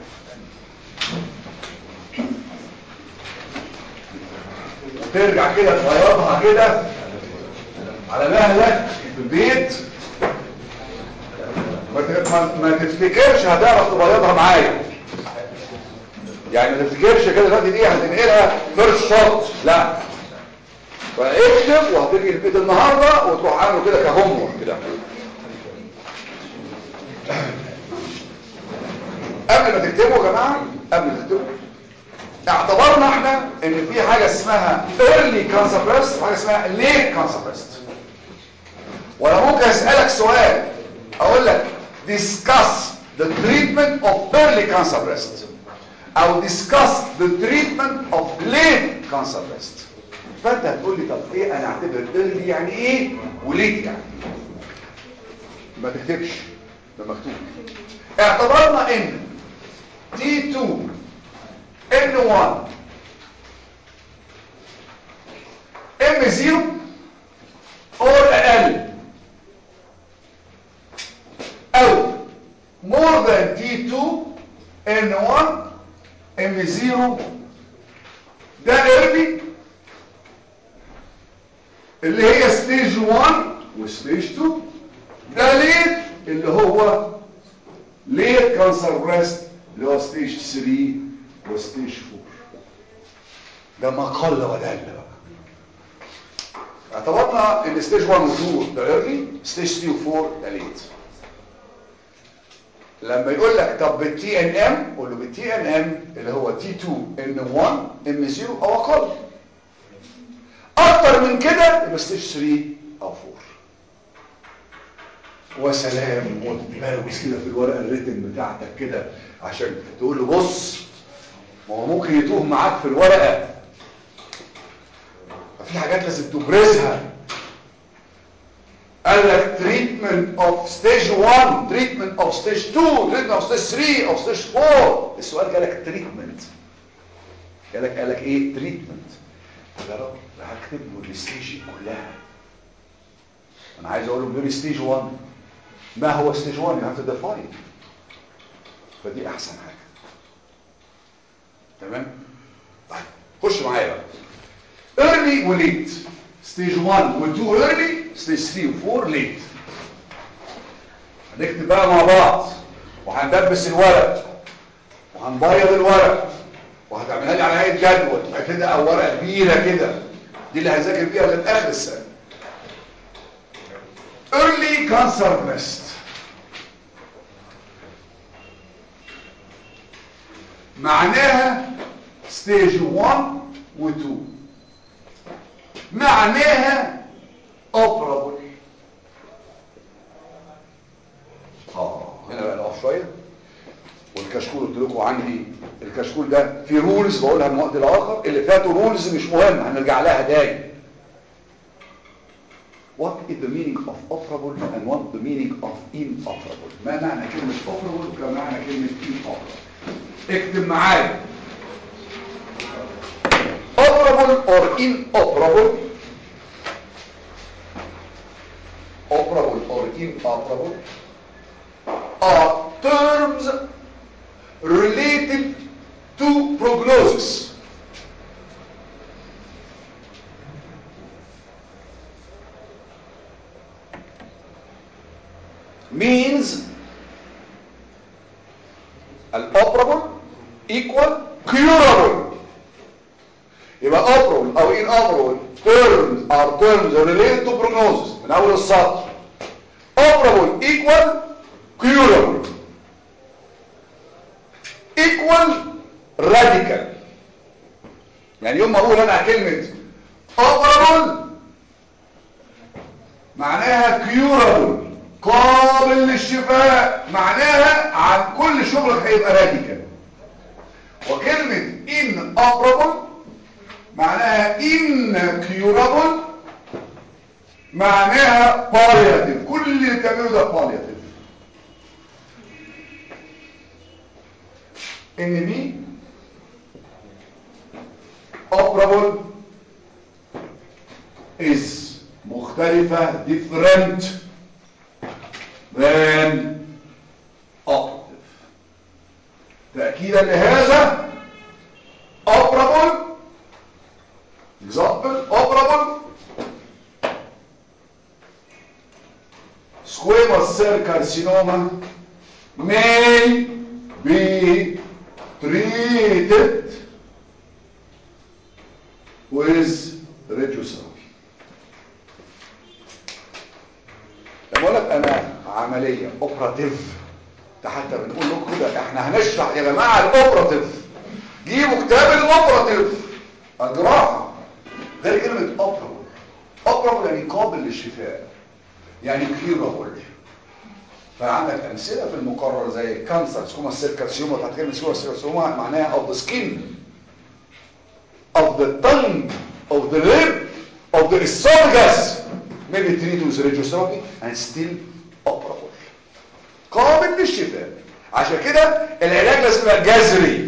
ترجع كده تغيرها كده على مهلك في البيت ما ت- ما- ما تفتكرش هتعرف تبيضها معايا يعني ما تفتكرش كده دلوقتي دي هتنقلها فيرست شوت لا فاكتب وهتيجي البيت النهارده وتروح عامله كده كهوم كده قبل ما تكتبوا يا جماعه قبل ما تكتبوا اعتبرنا احنا ان في حاجه اسمها early cancer breast وحاجه اسمها late cancer breast وانا ممكن اسالك سؤال اقول لك discuss the treatment of early cancer breast او discuss the treatment of late cancer breast فانت هتقول لي طب ايه انا اعتبر early يعني ايه وليت يعني ما تكتبش ده مكتوب اعتبرنا ان T2 N1 M0 or أقل أو more than T2 N1 M0 ده early اللي هي stage 1 وستيج 2 ده ليه اللي هو ليه كانسر بريست اللي هو ستيج 3 وستيج 4 ده ما قل ودل بقى اعتبرنا ان ستيج 1 و 2 ده ايرلي ستيج 3 و 4 ده ليت لما يقول لك طب بالتي ان ام قول له بالتي ان ام اللي هو تي 2 ان 1 ام 0 او اقل اكتر من كده يبقى ستيج 3 او 4 وسلام وتبروز كده في الورقه الريتم بتاعتك كده عشان تقول له بص ما هو ممكن يتوه معاك في الورقه ففي حاجات لازم تبرزها قال لك treatment of stage 1 treatment of stage 2 treatment of stage 3 of stage 4 السؤال جالك treatment جالك قال لك ايه treatment يا رب هكتب له الستيج كلها انا عايز اقول له بيقول ستيج 1 ما هو ستيج 1 you have to define فدي احسن حاجه تمام طيب خش معايا بقى early وليت ستيج 1 و 2 early ستيج 3 و 4 ليت هنكتب بقى مع بعض وهندبس الورق وهنبيض الورق وهتعملها لي على هيئه جدول تبقى كده او ورقه كبيره كده دي اللي هذاكر بيها لغايه اخر السنه early cancer breast معناها ستيج 1 و 2 معناها اوبرابل اه هنا بقى نقف شويه والكشكول قلت لكم عندي الكشكول ده في رولز بقولها من وقت لاخر اللي فاتوا رولز مش مهم هنرجع لها دايما What is the meaning of operable and what the meaning of inoperable ما معنى كلمة operable وما معنى كلمة inoperable اكتب معايا operable or inoperable operable or inoperable are terms related to prognosis means الاوبرابل equal curable يبقى operable او inoperable terms are terms related to prognosis من اول السطر operable equal curable equal radical يعني يوم ما اقول انا كلمة operable معناها curable قابل للشفاء معناها عن كل شغلك هيبقى راديكال وكلمة inoperable معناها incurable معناها palliative كل اللي بتعمله ده palliative ان دي operable is مختلفة different than operative تأكيدا لهذا operable example operable squamous cell carcinoma may be treated with radiotherapy لما اقول لك انا عمليه اوبراتيف ده حتى بنقول لكم كده احنا هنشرح يا جماعه الاوبراتيف جيبوا كتاب الاوبراتيف الجراحه غير كلمه اوبرابل اوبرابل يعني قابل للشفاء يعني كيورابل فعندك امثله في المقرر زي الكانسر سكوما سيل كارسيوما تحت كلمه سكوما سيل كارسيوما معناها of the skin of the tongue of the lip of the esophagus may be treated with radiotherapy and still operable قابل للشفاء عشان كده العلاج لازم يبقى جذري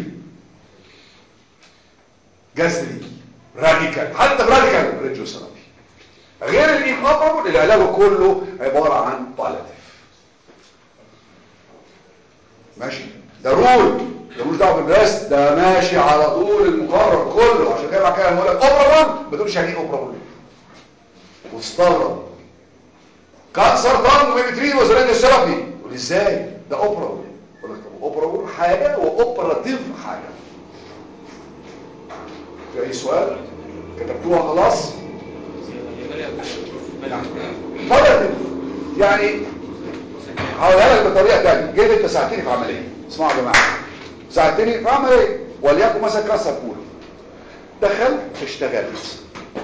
جذري راديكال حتى راديكال راديوثيرابي غير الانوبرابل العلاج كله عباره عن باليتيف ماشي ده رول ده مش دعوه بالبلاس ده ماشي على طول المقرر كله عشان كده بعد كده بقول لك اوبرابل ما تقولش يعني ايه اوبرابل واستغرب كانسر ضم وميتريد وزرانيا السيرابي تقول ازاي ده اوبرابل اقول لك طب اوبرابل حاجه واوبراتيف حاجه في اي سؤال كتبتوها خلاص باليتيف يعني هقولها لك بطريقه ثانيه جيت انت ساعتني في عمليه اسمعوا يا جماعه ساعتني في عمليه وليكن مثلا كسر كوره دخلت اشتغلت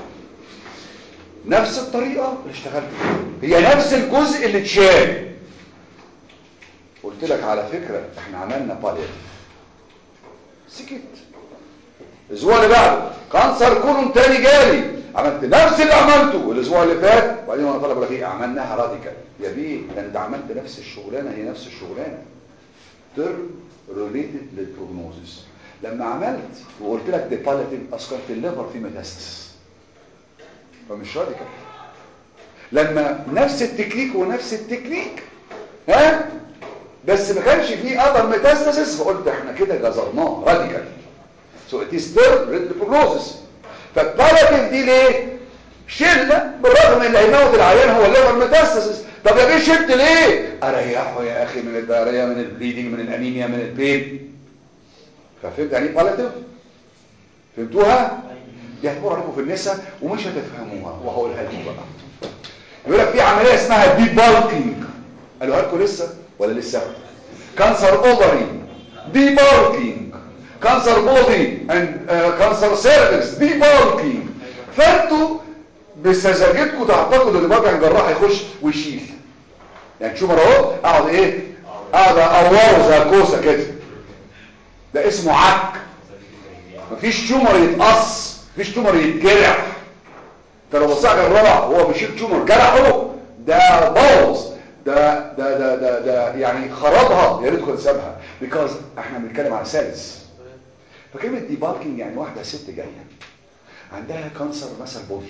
نفس الطريقه اللي اشتغلت بيها هي نفس الجزء اللي اتشال قلت لك على فكره احنا عملنا باليتيف سكت الاسبوع اللي بعده كانسر كولون تاني جالي عملت نفس اللي عملته الاسبوع اللي فات وبعدين وانا طالب لك عملناها راديكال يا بيه ده انت عملت نفس الشغلانه هي نفس الشغلانه ترم ريليتد للبروجنوزس لما عملت وقلت لك دي باليتيف اصلا في الليفر في ميتاستس فمش راديكال لما نفس التكنيك ونفس التكنيك ها بس ما كانش فيه other metastasis فقلت احنا كده جزرناه راديكال so it is still red prognosis فالبالاتيف دي ليه شلنا بالرغم ان اللي هيموت العيان هو الليفر ميتاستاسيس طب يا بيه شلت ليه اريحه يا اخي من الداريه من البليدنج من الانيميا من البين ففهمت يعني ايه بالاتيف فهمتوها دي هتمر عليكم في النساء ومش هتفهموها وهقولها لكم بقى يقول لك في عمليه اسمها دي بالكينج قالوها لكم لسه ولا لسه كانسر اوفري دي بالكينج كانسر بودي اند كانسر سيرفكس دي بالكينج فانتوا بسذاجتكم تعتقدوا ان بقى الجراح يخش ويشيل يعني تشوف اهو اقعد ايه اقعد اقوره زي الكوسه كده ده اسمه عك مفيش تومر يتقص مفيش تومر يتجرح انت لو بصيت على الجراح وهو بيشيل تومر جرحه ده بوظ ده ده ده ده, ده يعني خربها يا ريت كنت سابها بيكوز احنا بنتكلم على سيلز فكلمه دي بالكينج يعني واحده ست جايه عندها كانسر مثلا بودي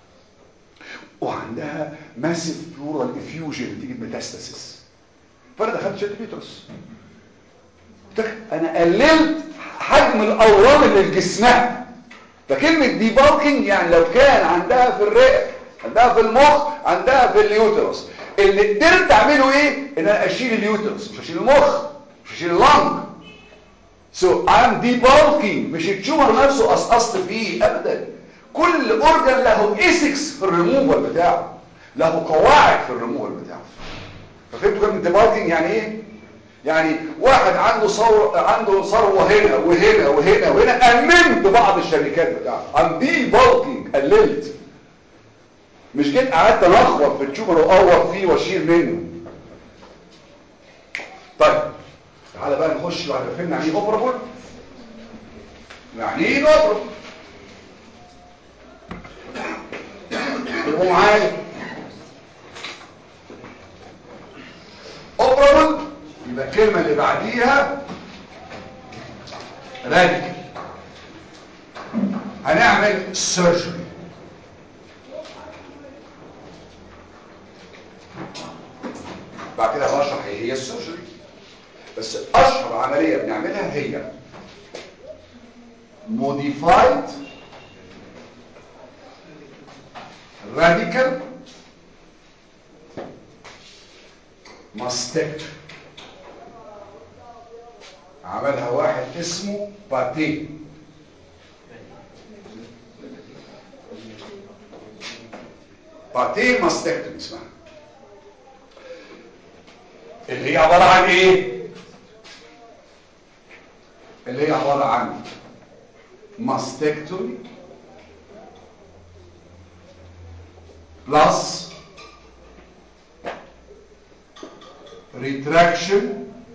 وعندها ماسيف بلورال افيوجن نتيجه ميتاستاسيس فانا دخلت شلت اليوترس انا قللت حجم الاورام اللي في جسمها فكلمه دي بالكينج يعني لو كان عندها في الرئه عندها في المخ عندها في اليوترس اللي قدرت اعمله ايه ان انا اشيل اليوترس مش اشيل المخ مش اشيل اللنج سو ام دي بالكينج مش التيومر نفسه قصقصت فيه ابدا كل اورجان له ايسكس في الريموفال بتاعه له قواعد في الريموفال بتاعه ففهمتوا كلمه دي بالكينج يعني ايه يعني واحد عنده صور عنده ثروه هنا وهنا وهنا وهنا امنت بعض الشركات بتاعته ام دي بالكينج قللت مش جيت قعدت انخبط في التيومر واقور فيه واشيل منه طيب تعالى بقى نخش بعد ما فهمنا يعني ايه اوبرابل يعني ايه اوبرابل يبقوا معايا اوبرابل يبقى الكلمه اللي بعديها راديكال هنعمل سيرجري بعد كده هشرح ايه هي السيرجري بس اشهر عمليه بنعملها هي modified radical mastectomy عملها واحد اسمه باتي باتي ماستكتومي اسمها اللي هي عبارة عن ايه اللي هي عبارة عن ماستكتومي plus retraction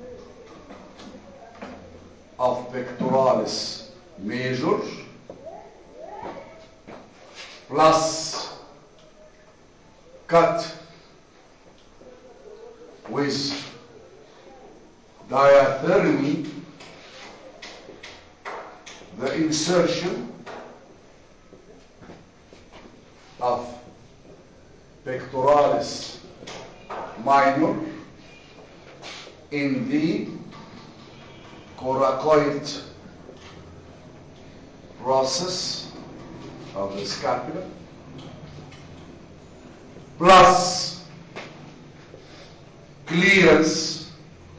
of pectoralis major plus cut with diathermy the insertion of pectoralis minor in the coracoid process of the scapula plus clearance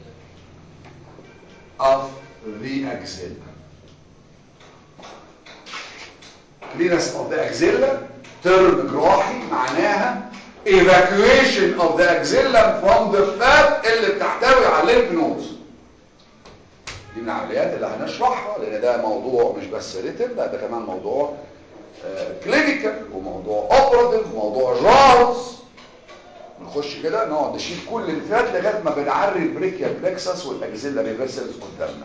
of the axilla. Clearance of the axilla term جراحي معناها evacuation of the axilla from the fat اللي بتحتوي على الليمف نودز دي من العمليات اللي هنشرحها لان ده موضوع مش بس ريتم لا ده كمان موضوع كلينيكال وموضوع اوبراتيف وموضوع جارز نخش كده نقعد نشيل كل اللي فات لغايه ما بنعري البريكيا بلكسس والاكزيلا ريفرسلز قدامنا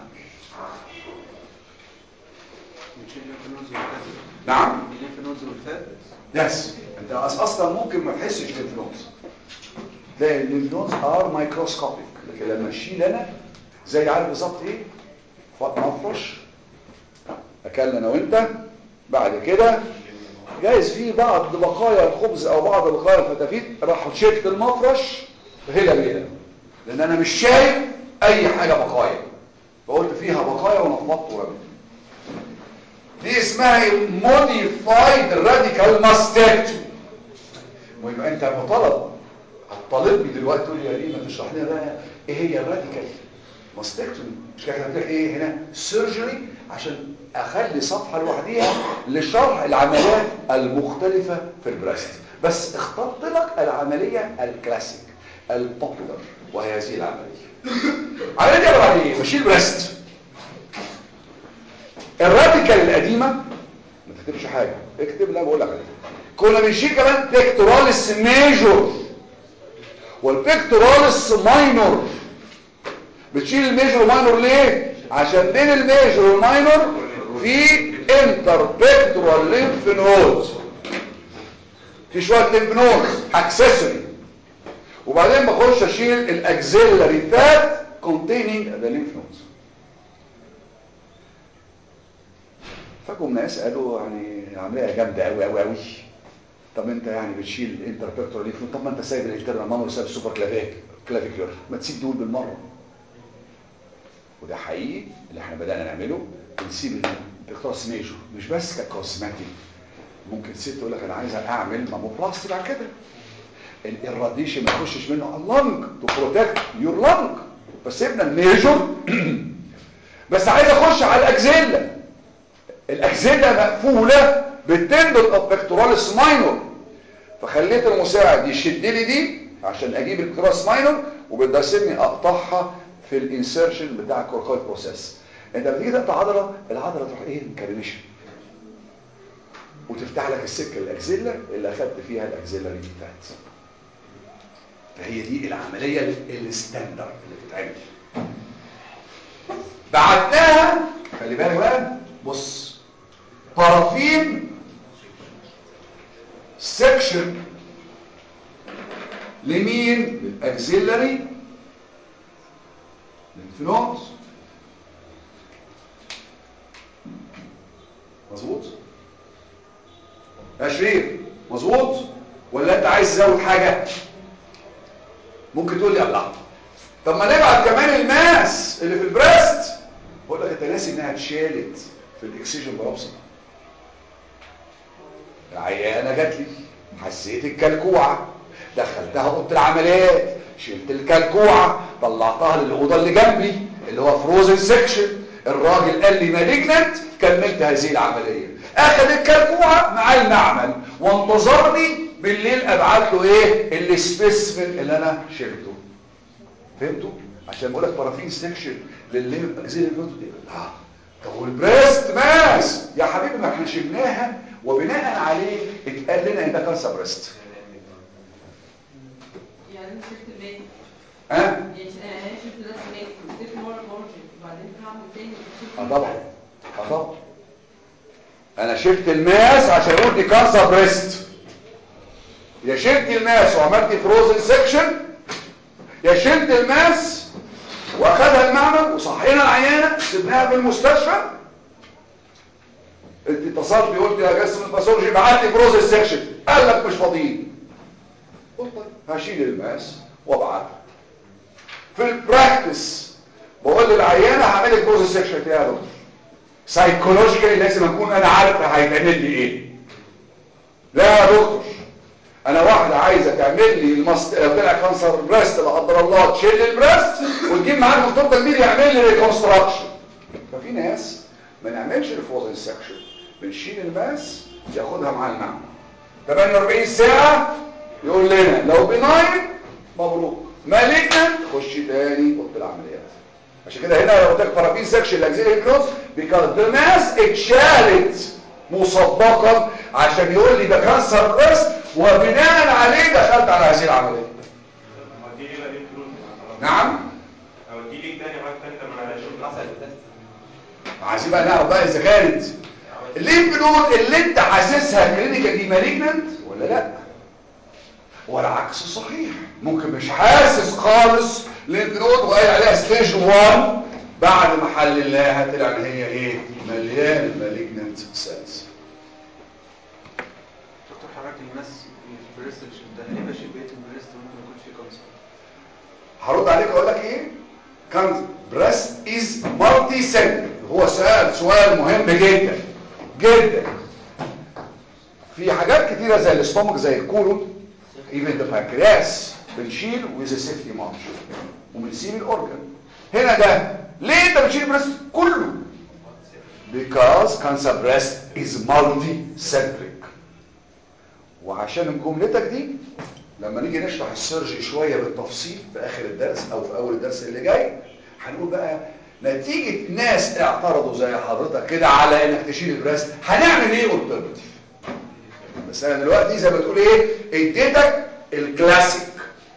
بنشيل الليمف نودز والفات نعم الليمف نودز والفات يس انت أص- اصلا ممكن ما تحسش ليمف نودز تلاقي الليمف نودز ار مايكروسكوبيك لكن لما اشيل انا زي عارف بالظبط ايه ف- مفرش اكلنا انا وانت بعد كده جايز فيه بعض بقايا الخبز او بعض بقايا الفتافيت راح شلت المفرش هلا بيها لان انا مش شايف اي حاجه بقايا فقلت فيها بقايا ونفضت ورميت دي اسمها موديفايد راديكال ماستكتومي ويبقى انت مطالب هتطالبني دلوقتي تقول لي يا ريما تشرح لنا بقى ايه هي الراديكال ماستكتومي مش كده هتقول ايه هنا سيرجري عشان اخلي صفحه لوحديها لشرح العمليات المختلفه في البريست بس اخترت لك العمليه الكلاسيك البوبولار وهي هذه العمليه عمليه دي عباره عن ايه بشيل بريست الراديكال القديمه ما تكتبش حاجه اكتب اللي انا بقول لك عليه كنا بنشيل كمان بيكتوراليس ميجور والبيكتوراليس ماينور بتشيل الميجور والماينور ليه عشان بين الميجور والماينور في انتر بيكتورال ليمف نود في شويه ليمف نود اكسسوري وبعدين بخش اشيل الاكسيلري فات containing the lymph nodes فجوا ناس قالوا يعني عمليه جامده قوي قوي قوي طب انت يعني بتشيل انتربيكتور ليف طب ما انت سايب الانترنال مامور وسايب السوبر كلافيك كلافيكولر ما تسيب دول بالمره وده حقيقي اللي احنا بدانا نعمله بنسيب البيكتورس ميجور مش بس ككوزماتيك ممكن ست تقول لك انا عايزه اعمل ماموبلاستي بعد كده الراديشن ما يخشش منه اللنج تو بروتكت يور لنج فسيبنا الميجور بس عايز اخش على الاكزيلا الاكزيلا مقفوله بالتندل اوف بيكتوراليس ماينور فخليت المساعد يشد لي دي عشان اجيب البيكتوراليس ماينور وبده يسيبني اقطعها في الانسيرشن بتاع الكوركويد بروسيس انت لما تيجي تقطع عضله العضله تروح ايه مكرمشه وتفتح لك السكه الاكزيلا اللي اخدت فيها الاكزيلا دي فات فهي دي العمليه الستاندرد اللي بتتعمل بعدناها خلي بالك بقى بص طرفين سكشن لمين للاكسيلري للفلوس مظبوط عشرين مظبوط ولا انت عايز تزود حاجه ممكن تقول لي الله طب ما نبعت كمان الماس اللي في البريست بقول لك انت ناسي انها اتشالت في الاكسجين بروبسي العيانه جات لي حسيت الكلكوعه دخلتها اوضه العمليات شلت الكلكوعه طلعتها للاوضه اللي جنبي اللي هو فروزن سيكشن الراجل قال لي مالجنت كملت هذه العمليه اخذ الكلكوعه مع المعمل وانتظرني بالليل ابعت له ايه السبيسمن اللي انا شلته فهمتوا عشان بقول لك بارافين سيكشن للليل زي الفوتو دي اه طب والبريست ماس يا حبيبي ما احنا شلناها وبناء عليه اتقال لنا ان ده كانسر بريست يعني انا شفت البيت ها يعني انا شفت نفس البيت اديت مره مارجن وبعدين هعمل تاني اه طبعا اه طبعا انا شلت الماس عشان اقول دي كانسر بريست يا شلت الماس وعملت فروزن سيكشن يا شلت الماس واخدها المعمل وصحينا العيانه سيبناها في المستشفى انت اتصلت قلت يا جسم الباثولوجي بعت لي فروزن سيكشن قال لك مش فاضيين قلت طيب هشيل الماس وابعتها في البراكتس بقول للعيانه هعمل لك فروزن سيكشن يا دكتور سايكولوجيكالي لازم اكون انا عارف هيتعمل لي ايه لا يا دكتور انا واحده عايزه تعمل لي المست... لو طلع كانسر بريست لا قدر الله تشيل البريست وتجيب معاك دكتور تلميذ يعمل لي ريكونستراكشن ففي ناس ما نعملش الفروزن سكشن بنشيل الماس ياخدها مع المعمل 48 ساعه يقول لنا لو بناين مبروك مالجنت خش تاني اوضه العمليات عشان كده هنا لو قلت لك بارابين سكشن لاكزيلري كروس because the mass اتشالت مسبقا عشان يقول لي ده كانسر بريست وبناء عليه دخلت على هذه العمليه اودي لي بقى ليه فلوس نعم اودي لي تاني حاجه تانية طب ما انا هشوف حصل التست عايزين بقى نعرف بقى اذا كانت الليمف نود اللي انت حاسسها كلينيكال دي مالجنت ولا لا والعكس صحيح ممكن مش حاسس خالص ليمف نود وقايل عليها ستيج 1 بعد ما حللناها طلع ان هي ايه مليان مالجنت سيلز دكتور حضرتك الماس البريست اللي شلتها ليه بشيل بقيه البريست ممكن يكون فيه كانسر هرد عليك اقول لك ايه كان بريست از مالتي سنتر هو سؤال سؤال مهم جدا جدا في حاجات كتيرة زي الاستومك زي الكولون ايفن ذا بانكرياس بنشيل ويز سيفتي مارش وبنسيب الاورجن هنا ده ليه انت بتشيل بريست كله because cancer breast is multi-centric وعشان جملتك دي لما نيجي نشرح السيرجي شوية بالتفصيل في اخر الدرس او في اول الدرس اللي جاي هنقول بقى نتيجة ناس اعترضوا زي حضرتك كده على انك تشيل البريست هنعمل ايه قلت بس انا دلوقتي زي ما تقول ايه اديتك الكلاسيك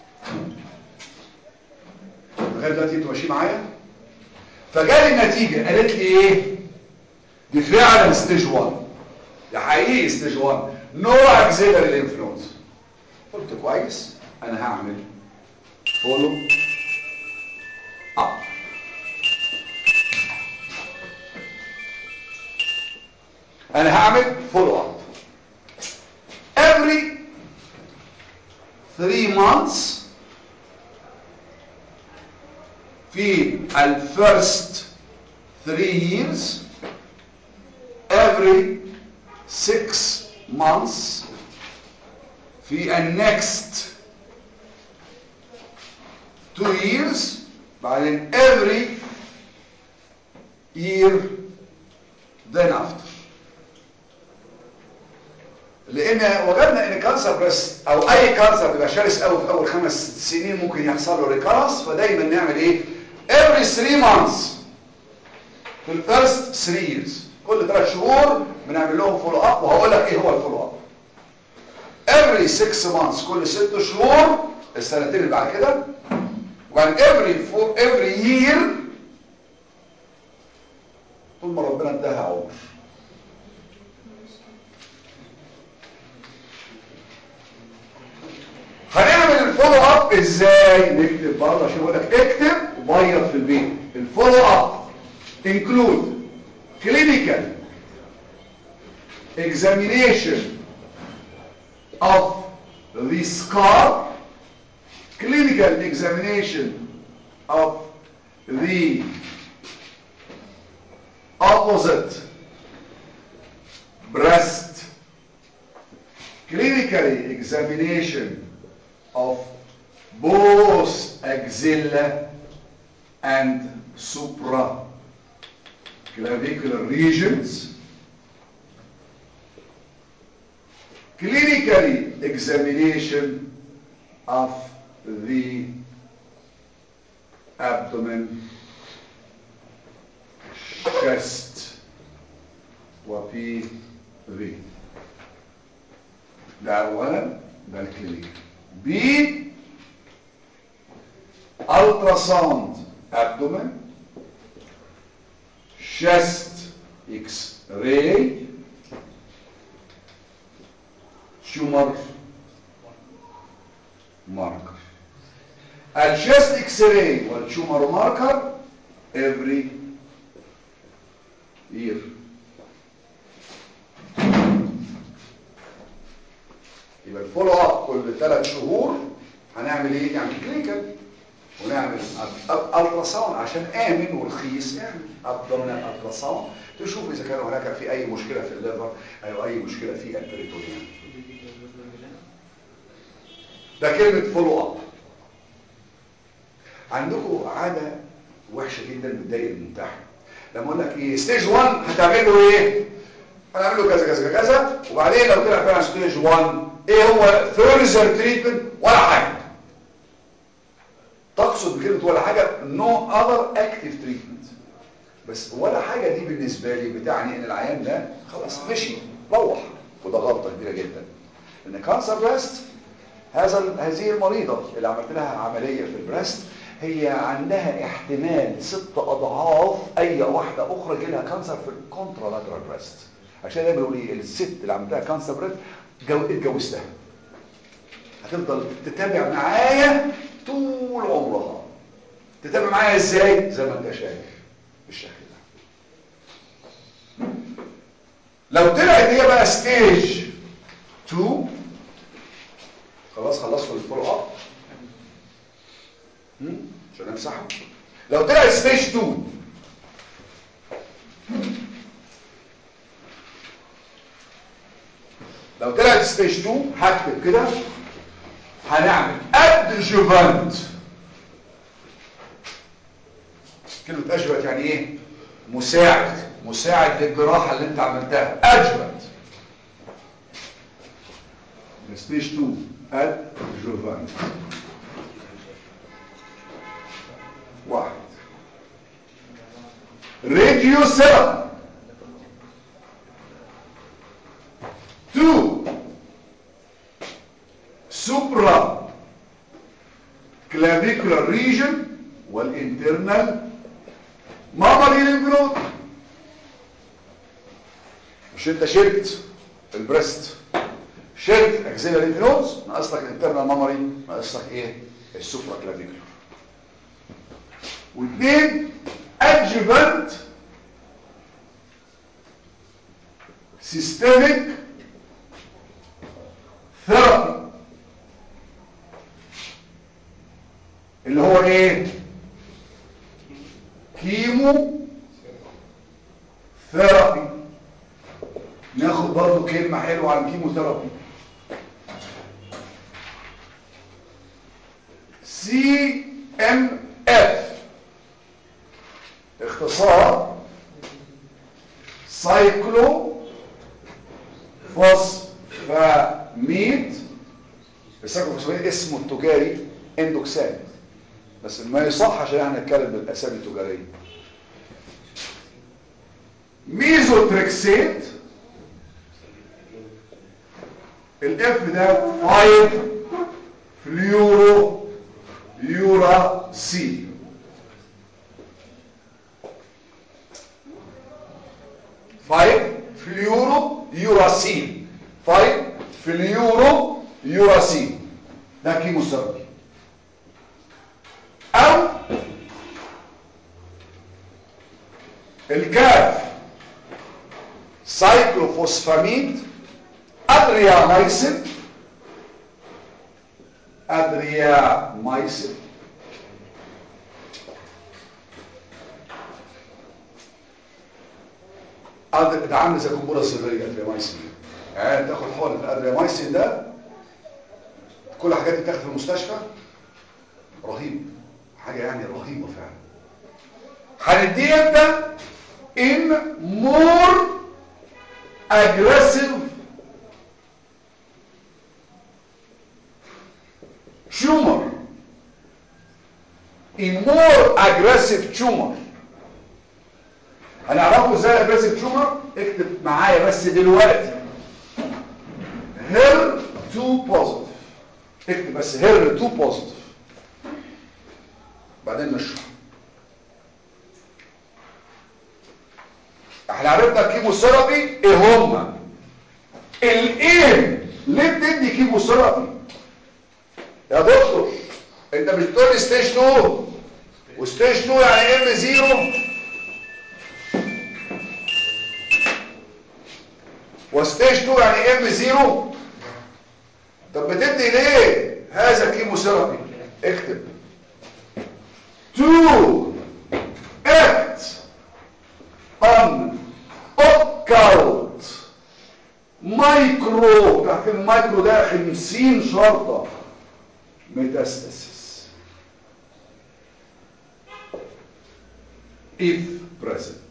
لغايه دلوقتي انتوا ماشيين معايا فجالي النتيجه قالت لي ايه دي فعلا ستيج 1 ده حقيقي ستيج 1 نو اكزيلري لينف نودز قلت كويس انا هعمل فولو اب انا هعمل فولو اب every 3 months في الفيرست 3 years every 6 months في النكست 2 years بعدين every year then after لان وجدنا ان كانسر بريست او اي كانسر بيبقى شرس قوي في اول خمس سنين ممكن يحصل له ريكارس فدايما نعمل ايه every 3 months في الفيرست 3 years كل 3 شهور بنعمل لهم فولو اب وهقول لك ايه هو الفولو اب every 6 months كل 6 شهور السنتين اللي بعد كده وبعدين every four, every year طول ما ربنا انتهى عمر هنعمل الفولو اب ازاي نكتب بره عشان بقول لك اكتب وبيض في البيت الفولو اب include clinical examination of the scar clinical examination of the opposite breast clinically examination of both axilla and supraclavicular regions clinically examination of the abdomen chest وفي في ده اولا ده الكلينيك بي ultrasound abdomen chest x-ray tumor marker الشيست اكس راي والتومر ماركر every year يبقى الفولو اب كل ثلاث شهور هنعمل ايه نعمل كلينيكال ونعمل الترا ساوند عشان امن ورخيص اعمل ابدومينال الترا ساوند تشوف اذا كان هناك في اي مشكله في الليفر او اي مشكله في البريتونيوم ده كلمه فولو اب عندكم عاده وحشه جدا بتضايق الممتحن لما اقول لك ايه ستيج 1 هتعمل له ايه هنعمل له كذا كذا كذا وبعدين لو طلع فعلا ستيج 1 ايه هو فيرزر تريتمنت ولا حاجه تقصد بكلمه ولا حاجه نو اذر اكتيف تريتمنت بس ولا حاجه دي بالنسبه لي بتعني ان العيان ده خلاص مشي روح وده غلطه كبيره جدا ان كانسر بريست هذا هذه المريضه اللي عملت لها عمليه في البريست هي عندها احتمال ست اضعاف اي واحده اخرى يجي لها كانسر في الكونترا لاترال بريست عشان دايما بيقولوا ايه الست اللي عملتها كانسر بريست جو اتجوزتها هتفضل تتابع معايا طول عمرها تتابع معايا ازاي زي ما انت شايف بالشكل ده لو طلعت هي بقى ستيج 2 خلاص خلصوا الفولو اب عشان امسحه لو طلع ستيج 2 لو طلعت ستيج 2 هكتب كده هنعمل ادجوفانت كلمة ادجوفانت يعني ايه مساعد مساعد للجراحة اللي انت عملتها ادجوفانت ستيج 2 ادجوفانت واحد راديو ثيرابي 2 سوبرا clavicular region والانترنال مامري ليمفنود مش انت شلت البريست شلت اكزيلا ليمفنودز ناقص لك الانترنال مامري ناقص لك ايه السوبرا كلافيكولار واثنين ادجوفنت سيستميك ثيرابي اللي هو ايه كيمو ثيرابي ناخد برضو كلمة حلوة عن كيمو ثيرابي سي ام اف اختصار سايكلو فوسفاميد السايكلوفوسفاميد اسمه التجاري اندوكسان بس ما يصح عشان احنا نتكلم بالاسامي التجاريه ميزوتريكسيت الاف ده 5 فليورو يورا سي فايف فليورو يوراسين فايف فليورو يوراسين ده كيموثيرابي او الكاف سايكلوفوسفاميد ادريامايسين ادريامايسين أدر... ده عامل زي قنبله سريه ادريامايسين يعني تاخد حقن الادريامايسين ده كل الحاجات دي بتاخد في المستشفى رهيب حاجه يعني رهيبه فعلا هنديه امتى in more aggressive tumor in more aggressive tumor هنعرفه ازاي aggressive tumor اكتب معايا بس دلوقتي هير 2 positive اكتب بس هير 2 positive بعدين نشرح احنا عرفنا الكيموثيرابي ايه هما الايه ليه بتدي كيموثيرابي يا دكتور انت مش بتقول لي ستيج 2 وستيج 2 يعني ام 0 وستيج 2 يعني ام 0 طب بتدي ليه هذا الكيموثيرابي اكتب 2 act on occult مايكرو تحت المايكرو ده 50 شرطة ميتاستاسيس if present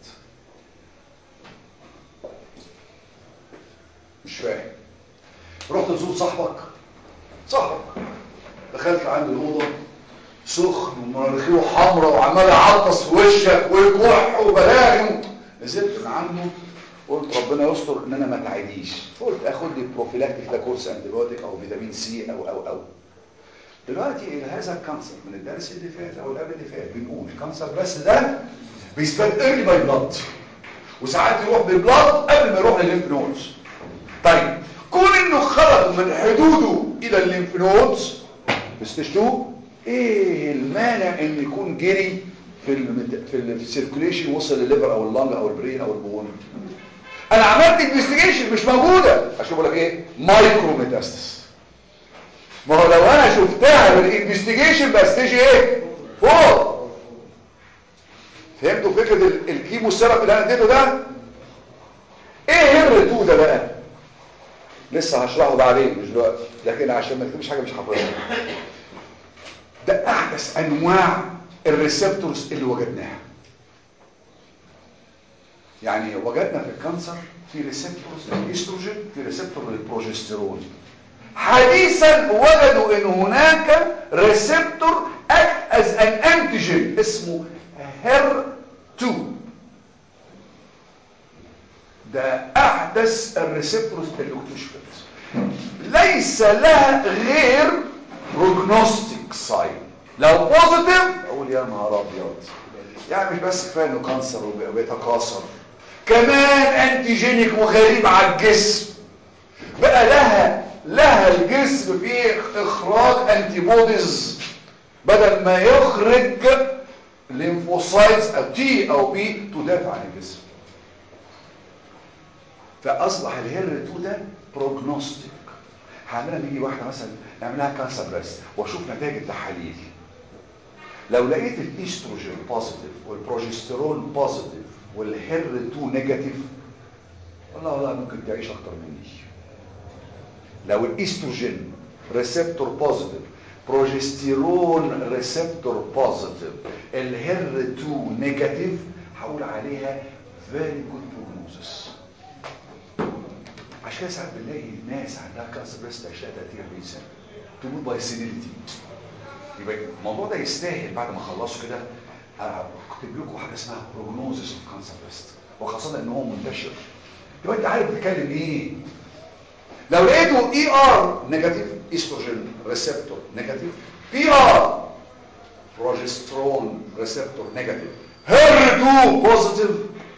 مش فاهم رحت تزور صاحبك صاحبك دخلت عند الأوضة سخن ومناخيره حمراء وعمال يعطس في وشك ويكح وبلاغم نزلت من عنده قلت ربنا يستر ان انا ما تعديش قلت اخد لي بروفيلاكتيك ده كورس انتيبيوتيك او فيتامين سي او او او دلوقتي الى هذا الكانسر من الدرس اللي فات او اللي قبل اللي فات بنقول الكانسر بس ده بيسبب ايرلي باي بلاد وساعات يروح بالبلاد قبل ما يروح للليمف نودز طيب كون انه خرج من حدوده الى الليمف نودز بستشتوه ايه المانع ان يكون جري في ال في السيركوليشن وصل للليفر او اللنج او البرين او البون انا عملت انفستيجيشن مش موجوده عشان بقول لك ايه مايكرو ميتاستس ما هو لو انا شفتها بالانفستيجيشن بقى ستيج ايه فوق فهمتوا فكره ال- الكيمو ثيرابي اللي انا اديته ده ايه هر 2 ده بقى لسه هشرحه بعدين مش دلوقتي لكن عشان ما تكتبش حاجه مش حافظها ده احدث انواع الريسبتورز اللي وجدناها يعني وجدنا في الكانسر في ريسبتورز للاستروجين في ريسبتور للبروجستيرون حديثا وجدوا ان هناك ريسبتور act as an antigen اسمه HER2 ده احدث الريسبتورز اللي اكتشفت ليس لها غير بروجنوستيك ساين لو بوزيتيف اقول يا نهار ابيض يعني مش بس كفايه انه كانسر وبيتكاثر كمان انتيجينيك وغريب على الجسم بقى لها لها الجسم فيه اخراج انتي بوديز بدل ما يخرج ليمفوسايتس او تي او بي تدافع عن الجسم فاصبح الهير 2 ده بروجنوستيك هعملها نيجي واحده مثلا نعملها كانسر بريست واشوف نتائج التحاليل لو لقيت الايستروجين بوزيتيف والبروجستيرون بوزيتيف والهير 2 نيجاتيف والله والله ممكن تعيش اكتر مني لو الايستروجين ريسبتور بوزيتيف بروجستيرون ريسبتور بوزيتيف الهير 2 نيجاتيف هقول عليها فيري جود بروجنوزس عشان كده ساعات بنلاقي ناس عندها كانسر بريست عايشها 30 40 سنه تموت باي سينيلتي يبقى الموضوع ده يستاهل بعد ما اخلصوا كده اكتب لكم حاجه اسمها بروجنوزس اوف كانسر بريست وخاصه ان هو منتشر يبقى انت عارف بتتكلم ايه لو لقيته اي ار نيجاتيف استروجين ريسبتور نيجاتيف بي ار بروجسترون ريسبتور نيجاتيف هير 2 بوزيتيف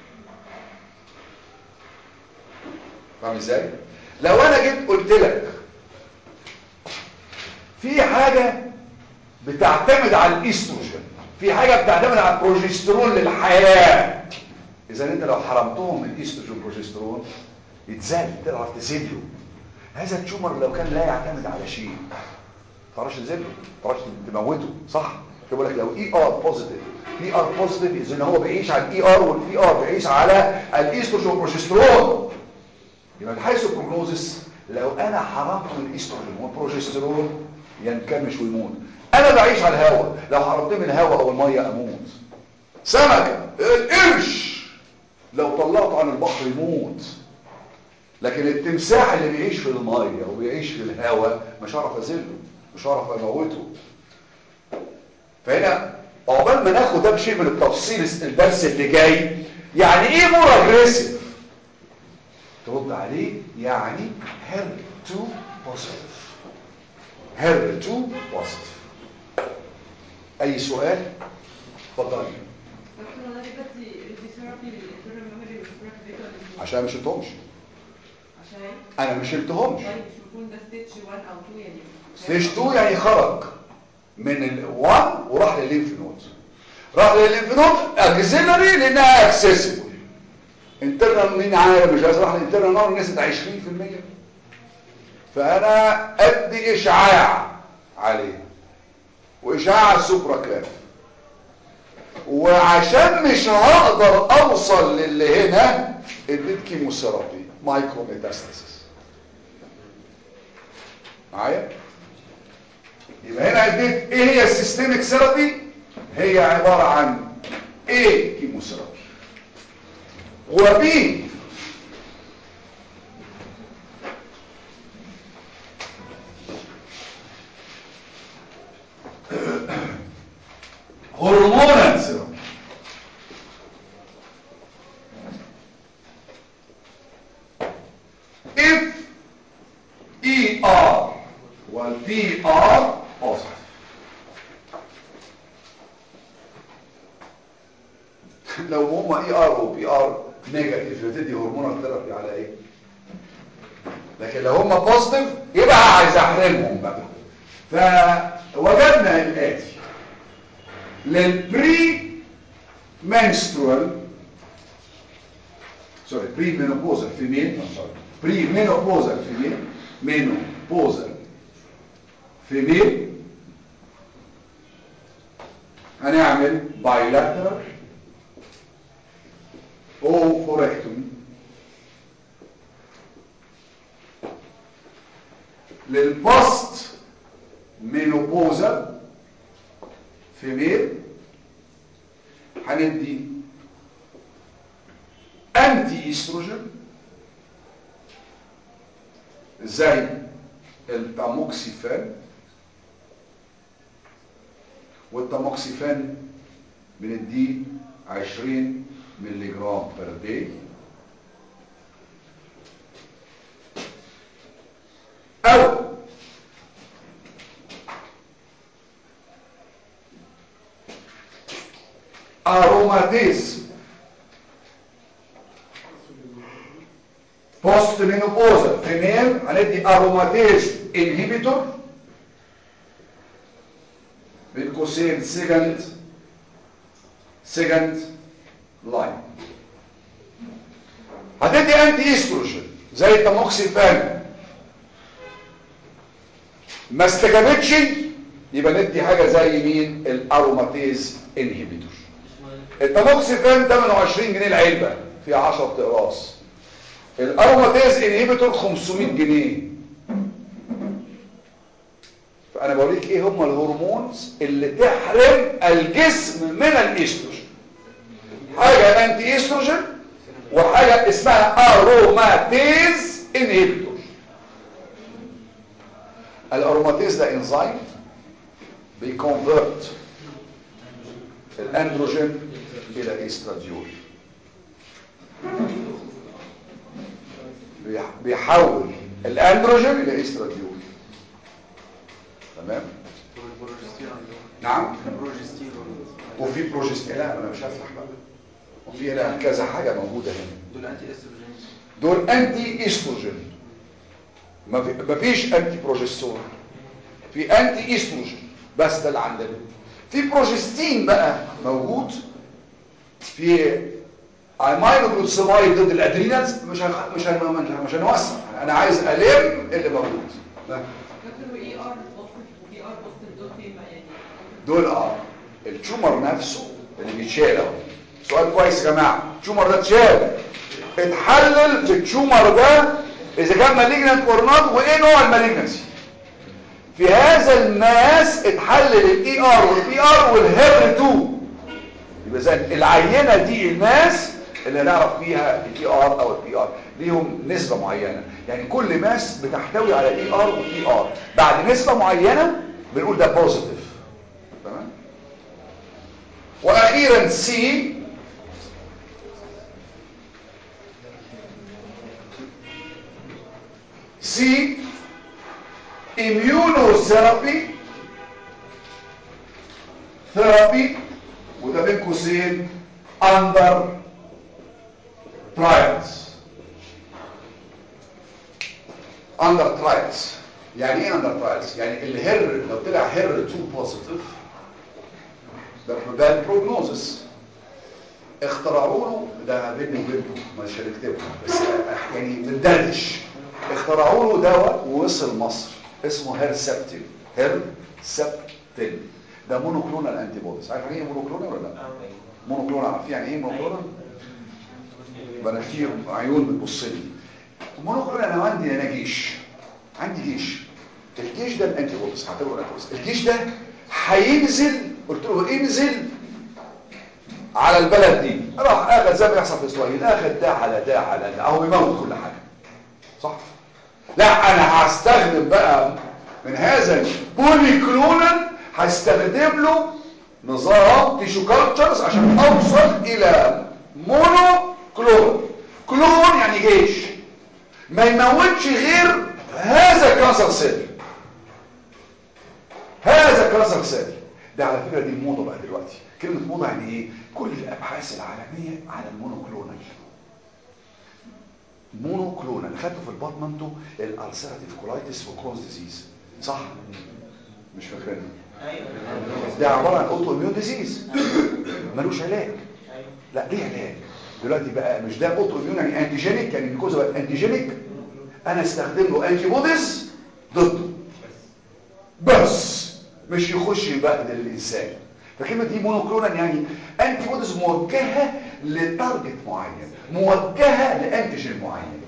فاهم ازاي لو انا جيت قلت لك في حاجه بتعتمد على الاستروجين في حاجه بتعتمد على البروجسترون للحياه اذا انت لو حرمتهم من الاستروجين والبروجسترون يتزال تعرف تزيله هذا التيومر لو كان لا يعتمد على شيء تعرفش تزيله تعرفش تموته صح يقول لك لو اي ار بوزيتيف بي ار بوزيتيف اذا هو بيعيش على الاي ار والبي ار بيعيش على الاستروجين والبروجسترون يبقى الحيث البروجنوزس لو انا حرمت من الاستروجين والبروجسترون ينكمش ويموت انا بعيش على الهواء لو حرمت من الهواء او الميه اموت سمكه القرش لو طلعته عن البحر يموت لكن التمساح اللي بيعيش في الميه وبيعيش في الهواء مش هعرف ازله مش هعرف اموته فهنا عقبال ما ناخد ده بشيء من التفصيل الدرس اللي جاي يعني ايه مور اجريسيف ترد عليه يعني هير 2 بوزيتيف هير 2 بوزيتيف اي سؤال اتفضلي دكتور انا بدي الفيزيوثيرابي للانترنال ميموري والفراك ديتا عشان ما شلتهمش عشان انا ما شلتهمش طيب مش بيكون ده ستيتش 1 او 2 يعني ستيج 2 يعني خرج من ال 1 وراح للليمف نود راح للليمف نود اكسلري لانها اكسسبل انترنال مين عارف مش عايز راح للانترنال نار نسبه 20% فانا ادي اشعاع عليه واشعاع سوبرا كلاف وعشان مش هقدر اوصل للي هنا اديت كيموثيرابي مايكرو ميتاستاسيس معايا يبقى هنا اديت ايه هي السيستميك ثيرابي هي عباره عن ايه كيموثيرابي وبي هرمونال ثيرابي if ER وال PR positive لو هما اي ار و بي ار نيجاتيف بتدي هرمونال ثيرابي على ايه لكن لو هما بوزيتيف يبقى عايز احرمهم بقى فوجدنا الاتي للبري منسترال سوري بري مينوبوزال فيميل سوري بري مينوبوزال فيميل مينوبوزال فيميل هنعمل بايلاترال اوفوركتومي للبوست مينوبوزا فيميل هندي انتي استروجين زي التاموكسيفان والتاموكسيفان بنديه 20 مللي جرام بير داي او اروماتيز بوست مينوبوزا فيميل هندي اروماتيز انهيبيتور بين قوسين سيجند سيجند لاين هتدي انتي استروجين زي التاموكسيفان ما استجابتش يبقى ندي حاجه زي مين الاروماتيز انهيبيتور التاموكسيفان 28 جنيه العلبه فيها 10 اقراص الاروماتيز انهيبيتور 500 جنيه فانا بوريك ايه هم الهرمونز اللي تحرم الجسم من الاستروجين حاجه انتي استروجين وحاجه اسمها اروماتيز انهيبيتور الاروماتيز ده انزيم بيكونفرت الاندروجين الى استراديول بيح- بيحول الاندروجين الى استراديول تمام نعم البروجستيرون وفي بروجستين لا انا مش هفتح بقى وفي هنا كذا حاجه موجوده هنا دول انتي استروجين دول انتي استروجين ما في مفيش انتي بروجستون في انتي استروجين بس ده اللي عندنا في بروجستين بقى موجود في امينوجلوسيمايد ضد الادرينالز مش هنخ... مش هن... مش هنوسع انا عايز الم اللي موجود ده. دكتور اي ار بوزيتيف وبي ار بوزيتيف دول فين بقى يعني دول اه التيومر نفسه اللي بيتشال اهو سؤال كويس يا جماعه التيومر ده اتشال اتحلل في التيومر ده اذا كان مالجنت اور نوت وايه نوع المالجنسي في هذا الماس اتحلل الاي ار والبي ار والهير 2 يبقى زي العينه دي الماس اللي هنعرف فيها الاي ار او البي ار ليهم نسبه معينه يعني كل ماس بتحتوي على اي ار وبي ار بعد نسبه معينه بنقول ده بوزيتيف تمام واخيرا سي سي immunotherapy ثيرابي وده بين قوسين under trials under trials يعني ايه under trials يعني الهر لو طلع هر 2 بوزيتيف ده ده البروجنوزس اخترعوا له ده بيني وبينكم مش هنكتبه بس يعني بندردش اخترعوا له دواء ووصل مصر اسمه هيرسبتين هيرسبتين ده مونوكلونال انتي بوديز عارف يعني ايه مونوكلونال ولا لا مونوكلونال عارفين يعني ايه مونوكلونال بناشير عيون بتبص لي المونوكلونال انا عندي انا جيش عندي جيش الجيش ده الانتي بوديز هعتبره الانتي بوديز الجيش ده هينزل قلت له انزل على البلد دي راح اخذ زي ما يحصل في اسرائيل اخذ ده على ده على ده اهو بيموت كل حاجه صح لا انا هستخدم بقى من هذا البولي كلونال هستخدم له نظام تيشو كالتشرز عشان اوصل الى مونو كلون كلون يعني جيش ما يموتش غير هذا كانسر سيل هذا كانسر سيل ده على فكره دي الموضه بقى دلوقتي كلمه موضه يعني ايه كل الابحاث العالميه على المونوكلونال مونوكلونال خدته في البطن انتوا الالسيراتيف كولايتس وكرونز ديزيز صح مش فاكرين ايوه ده عباره عن اوتو اميون ديزيز ملوش علاج ايوه لا ليه علاج دلوقتي بقى مش ده اوتو اميون يعني انتيجينيك يعني الجلوكوز بقى انتيجينيك انا استخدم له انتي بوديز ضده بس مش يخش يبهدل الانسان فكلمه دي مونوكلونال يعني انتي بوديز موجهه لتارجت معين موجهه لانتيجين معين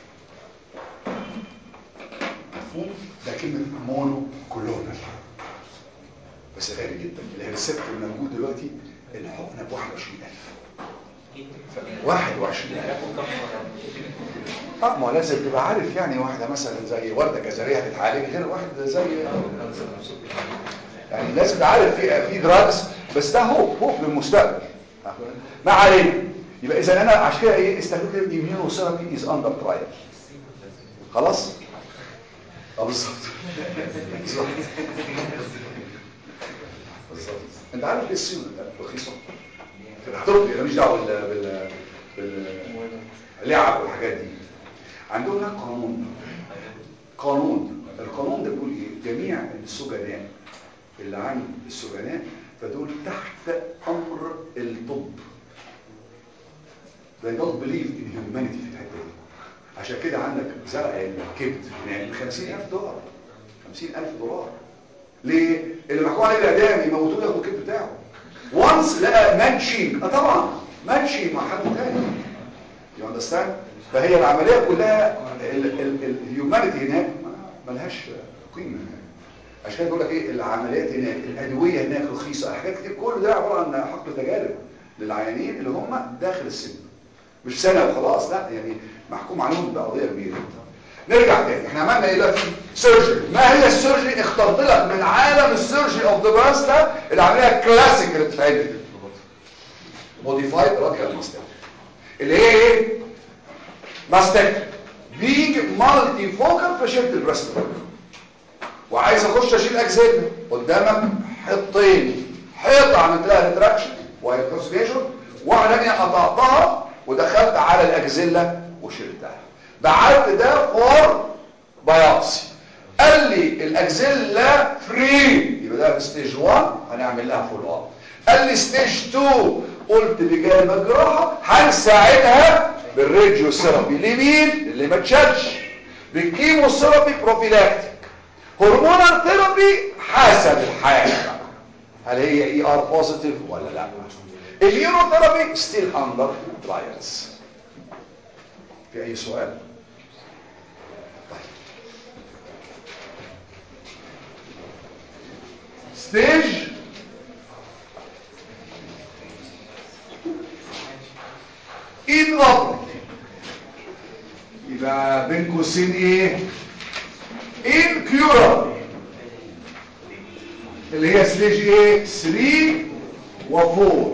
مفهوم ده كلمه مونو كلونال بس غالي جدا الريسبتور الموجود دلوقتي الحقنه ب 21000 21000 اه ما هو لازم تبقى عارف يعني واحده مثلا زي ورده جزريه هتتعالج غير واحد زي يعني لازم تبقى عارف في في دراجز بس ده هوب هوب للمستقبل ما علينا يبقى اذا انا عشان كده ايه استخدمت الاميونو ثيرابي از اندر ترايل خلاص اه بالظبط بالظبط بالظبط انت عارف ايه السيوله رخيصه في الطب انا مش دعوه بال بال باللعب والحاجات دي عندهم هناك قانون قانون القانون ده بيقول ايه جميع السجناء اللي عند السجناء فدول تحت امر الطب they don't believe in humanity في الحته دي عشان كده عندك زرع الكبد هناك ب 50000 دولار 50000 دولار ليه؟ اللي محكوم عليه الاعدام يموتوه ياخدوا الكبد بتاعه وانس لقى ماتشينج اه طبعا ماتشينج مع حد تاني يو اندرستاند فهي العمليه كلها الهيومانيتي هناك ما- ملهاش قيمه هناك عشان كده بيقول لك ايه العمليات هناك الادويه هناك رخيصه حاجات كتير كل ده عباره عن حقل تجارب للعيانين اللي هم داخل السن مش سنه وخلاص لا يعني محكوم عليهم بقضيه كبيره نرجع تاني احنا عملنا ايه دلوقتي سيرجري ما هي السيرجري اخترت لك من عالم السيرجري اوف ذا باست ده العمليه الكلاسيك اللي بتتعمل موديفايد راديال ماستكتومي اللي هي ايه ماستكتومي بيج مالتي فوكال فشلت البريست وعايز اخش اشيل اجزاء قدامك حطين حيطه عملت لها ريتراكشن وهيدروسفيشن واحده ثانيه قطعتها ودخلت على الاجزله وشلتها بعت ده فور بايوبسي قال لي الاجزله فري يبقى ده ستيج 1 هنعمل لها فول اب قال لي ستيج 2 قلت بجانب الجراحه هنساعدها بالراديو ثيرابي لمين اللي ما اتشالش بالكيمو ثيرابي بروفيلاكتيك هرمونال ثيرابي حسب الحاله هل هي اي ار بوزيتيف ولا لا اليورو ثيرابي ستيل اندر ترايلز في اي سؤال ستيج ان اب يبقى بين قوسين ايه incurable اللي هي ستيج ايه 3 و4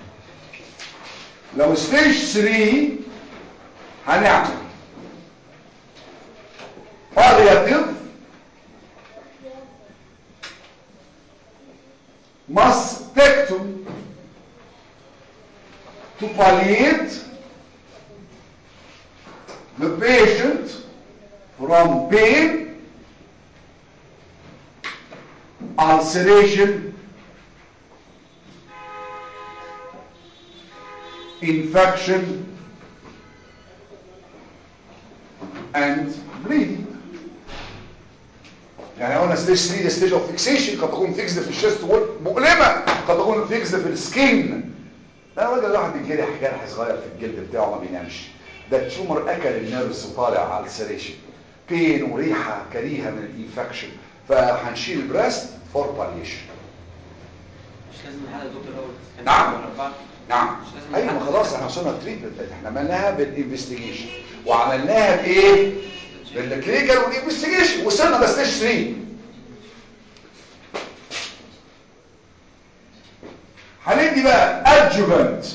لو ستيج 3 هنعمل palliative mastectomy to palliate the patient from pain, ulceration, infection, and bleeding. يعني قلنا ستيج 3 ده ستيج اوف فيكسيشن قد تكون فيكسد في الشيست وول مؤلمه قد تكون فيكسد في السكين ده راجل واحد بيجرح جرح صغير في الجلد بتاعه ما بينامش ده التيومر اكل النيرفز وطالع على السريشن بين وريحه كريهه من الانفكشن فهنشيل البريست فور باليشن مش لازم حاجه دكتور اول نعم. ولا بعد نعم مش لازم ايوه نحدد. خلاص احنا وصلنا التريتمنت احنا عملناها بالانفستيجيشن وعملناها بايه بالكلينيكال والانفستيجيشن وصلنا ده ستيج 3 هندي بقى ادجوفنت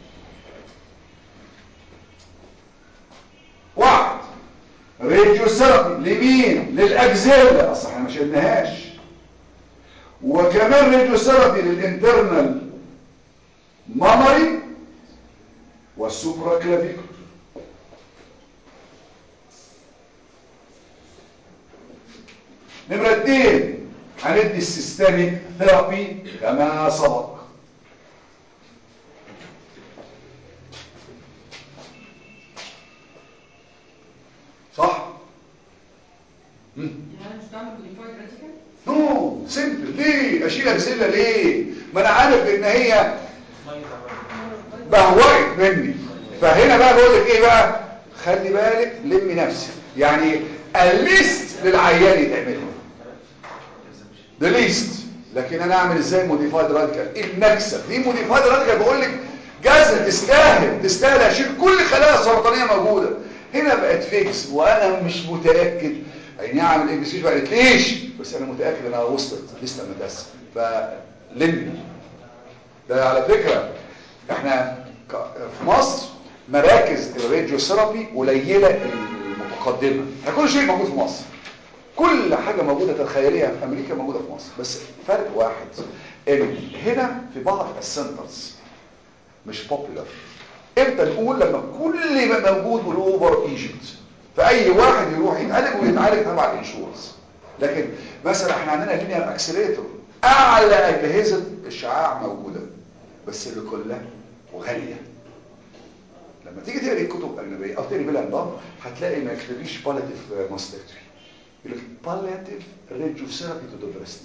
واحد راديو ثيرابي لمين للاجزله اصل احنا ما شلناهاش وكمان راديو ثيرابي للانترنال مامري والسوبرا كلافيكول نمرة اتنين هندي السيستميك ثيرابي كما سبق صح؟ مم. يعني مش تعمل موديفايد راديكال نو سيمبل ليه اشيل اجزله ليه ما انا عارف ان هي بهوقت مني فهنا بقى بقول لك ايه بقى خلي بالك لمي نفسك يعني الليست للعيان يتعمل ده ليست لكن انا اعمل ازاي موديفايد راديكال المكسب دي موديفايد راديكال بقول لك جزء تستاهل تستاهل اشيل كل خلايا سرطانيه موجوده هنا بقت فيكس وانا مش متاكد يعني اعمل ام سي ما قالتليش بس انا متاكد انها وصلت لسه متاسف فلمي ده على فكره احنا ك- في مصر مراكز الراديو ثيرابي قليله المتقدمه احنا كل شيء موجود في مصر كل حاجة موجودة تخيليها في أمريكا موجودة في مصر بس فرق واحد إن هنا في بعض السنترز مش بوبيلر امتى نقول لما كل ما موجود والأوفر ايجيبت فأي واحد يروح يتعالج ويتعالج تبع الانشورنس لكن مثلا احنا عندنا لينير اكسلريتور أعلى أجهزة الشعاع موجودة بس اللي كلها وغالية لما تيجي تقري كتب أجنبية أو تقري بلا نظام هتلاقي ما يكتبيش باليتيف ماستكتري يقول لك palliative radiotherapy to the breast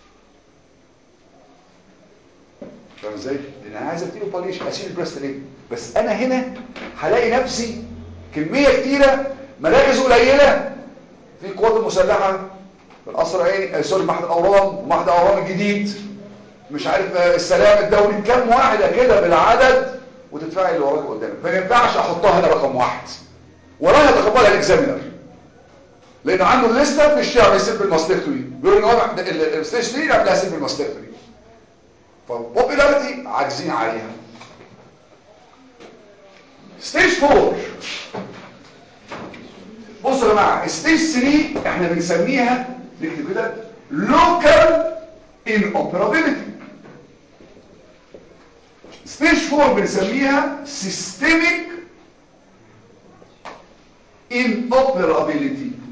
فاهم ازاي؟ لان انا عايز اديله باليش اشيل البريست ليه؟ بس انا هنا هلاقي نفسي كميه كتيره مراكز قليله في قوات المسلحه في القصر عيني آه سوري معهد الاورام ومعهد الاورام الجديد مش عارف آه، السلام الدولي كام واحده كده بالعدد وتدفعي اللي وراك قدامك ما ينفعش احطها هنا رقم واحد ولا يتقبلها الاكزامينر لانه عنده الليسته مش يعمل سيمبل ماستكتوري بيقول ان هو الستيج 3 يعمل لها سيمبل ماستكتوري فالبوبيلاريتي عاجزين عليها ستيج 4 بصوا يا جماعه ستيج 3 احنا بنسميها نكتب كده لوكال inoperability ستيج 4 بنسميها systemic inoperability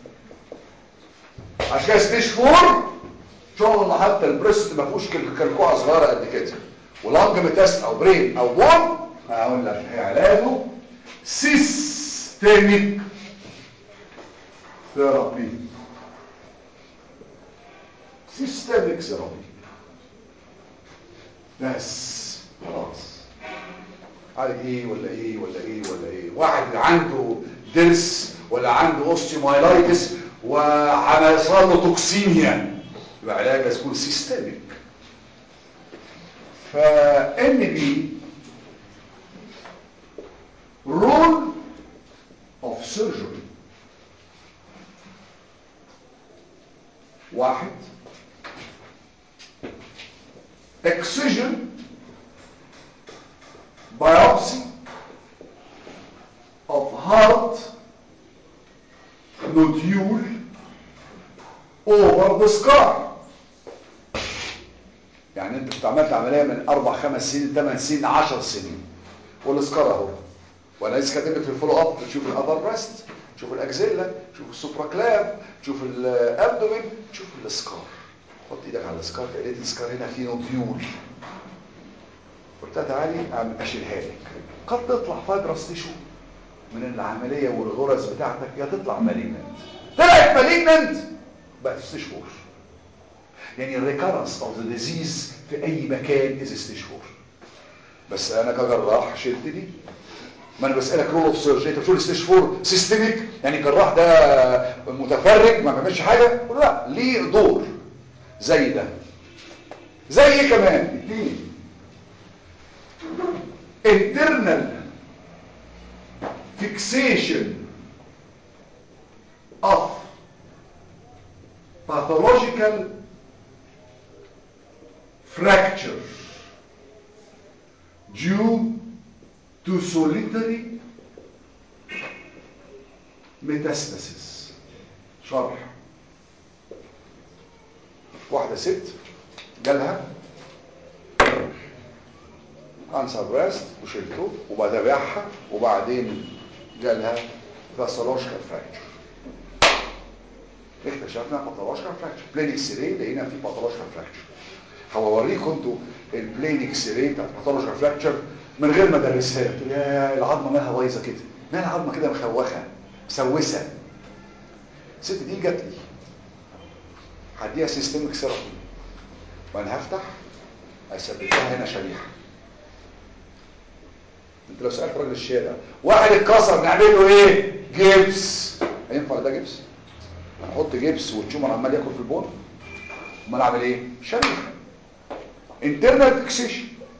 عشان كده ستيج 4 شغل ان حتى البريست ما فيهوش كل- كلكوعه صغيره قد كده ولانج ميتاست او برين او بون هقول لك هي علاجه سيستميك ثيرابي سيستميك ثيرابي بس خلاص عارف ايه ولا ايه ولا ايه ولا ايه واحد عنده ضرس ولا عنده اوستيومايلايتس وعمل صار له توكسيميا يبقى علاج لازم يكون سيستميك فان بي رول اوف سيرجري واحد excision biopsy of heart nodule over the scar يعني انت كنت عملت عمليه من اربع خمس سنين ثمان سنين عشر سنين والسكار اهو وانا لسه كاتب لك في الفولو اب تشوف الابر بريست تشوف الاكزيلا تشوف السوبرا كلاب تشوف الابدومين تشوف السكار حط ايدك على السكار لقيت السكار هنا فيه نوديول قلت لها تعالي اعمل اشيلها لك قد تطلع فايبرس تيشو من العمليه والغرز بتاعتك يا تطلع ماليننت طلعت ماليننت بقى ستيج فور يعني الريكارنس اوف ذا ديزيز في اي مكان از ستيج فور بس انا كجراح شلت دي ما انا بسالك رول اوف سيرجري انت بتقول ستيج فور سيستميك يعني الجراح ده متفرج ما بيعملش حاجه قول لا ليه دور زي ده زي ايه كمان اتنين internal fixation of pathological fracture due to solitary metastasis شرح واحدة ست جالها كانسر بريست وشلته وبتابعها وبعدين جالها باثولوجيكال فراكشر اكتشفنا باثولوجيكال فراكشر بلين اكس راي لقينا في باثولوجيكال فراكشر هوريكم انتوا البلين اكس راي بتاعت باثولوجيكال فراكشر من غير ما ادرسها لك تقول يا العظمه مالها بايظه كده مالها العظمه كده مخوخه مسوسه الست دي جات لي هديها سيستمك ثيرابي وانا هفتح اثبتها هنا شريحه انت لو سالت راجل الشارع واحد اتكسر نعمل له ايه جبس هينفع ده جبس نحط جبس والتيومر عمال ياكل في البون امال اعمل ايه شريحه انترنال فيكسيشن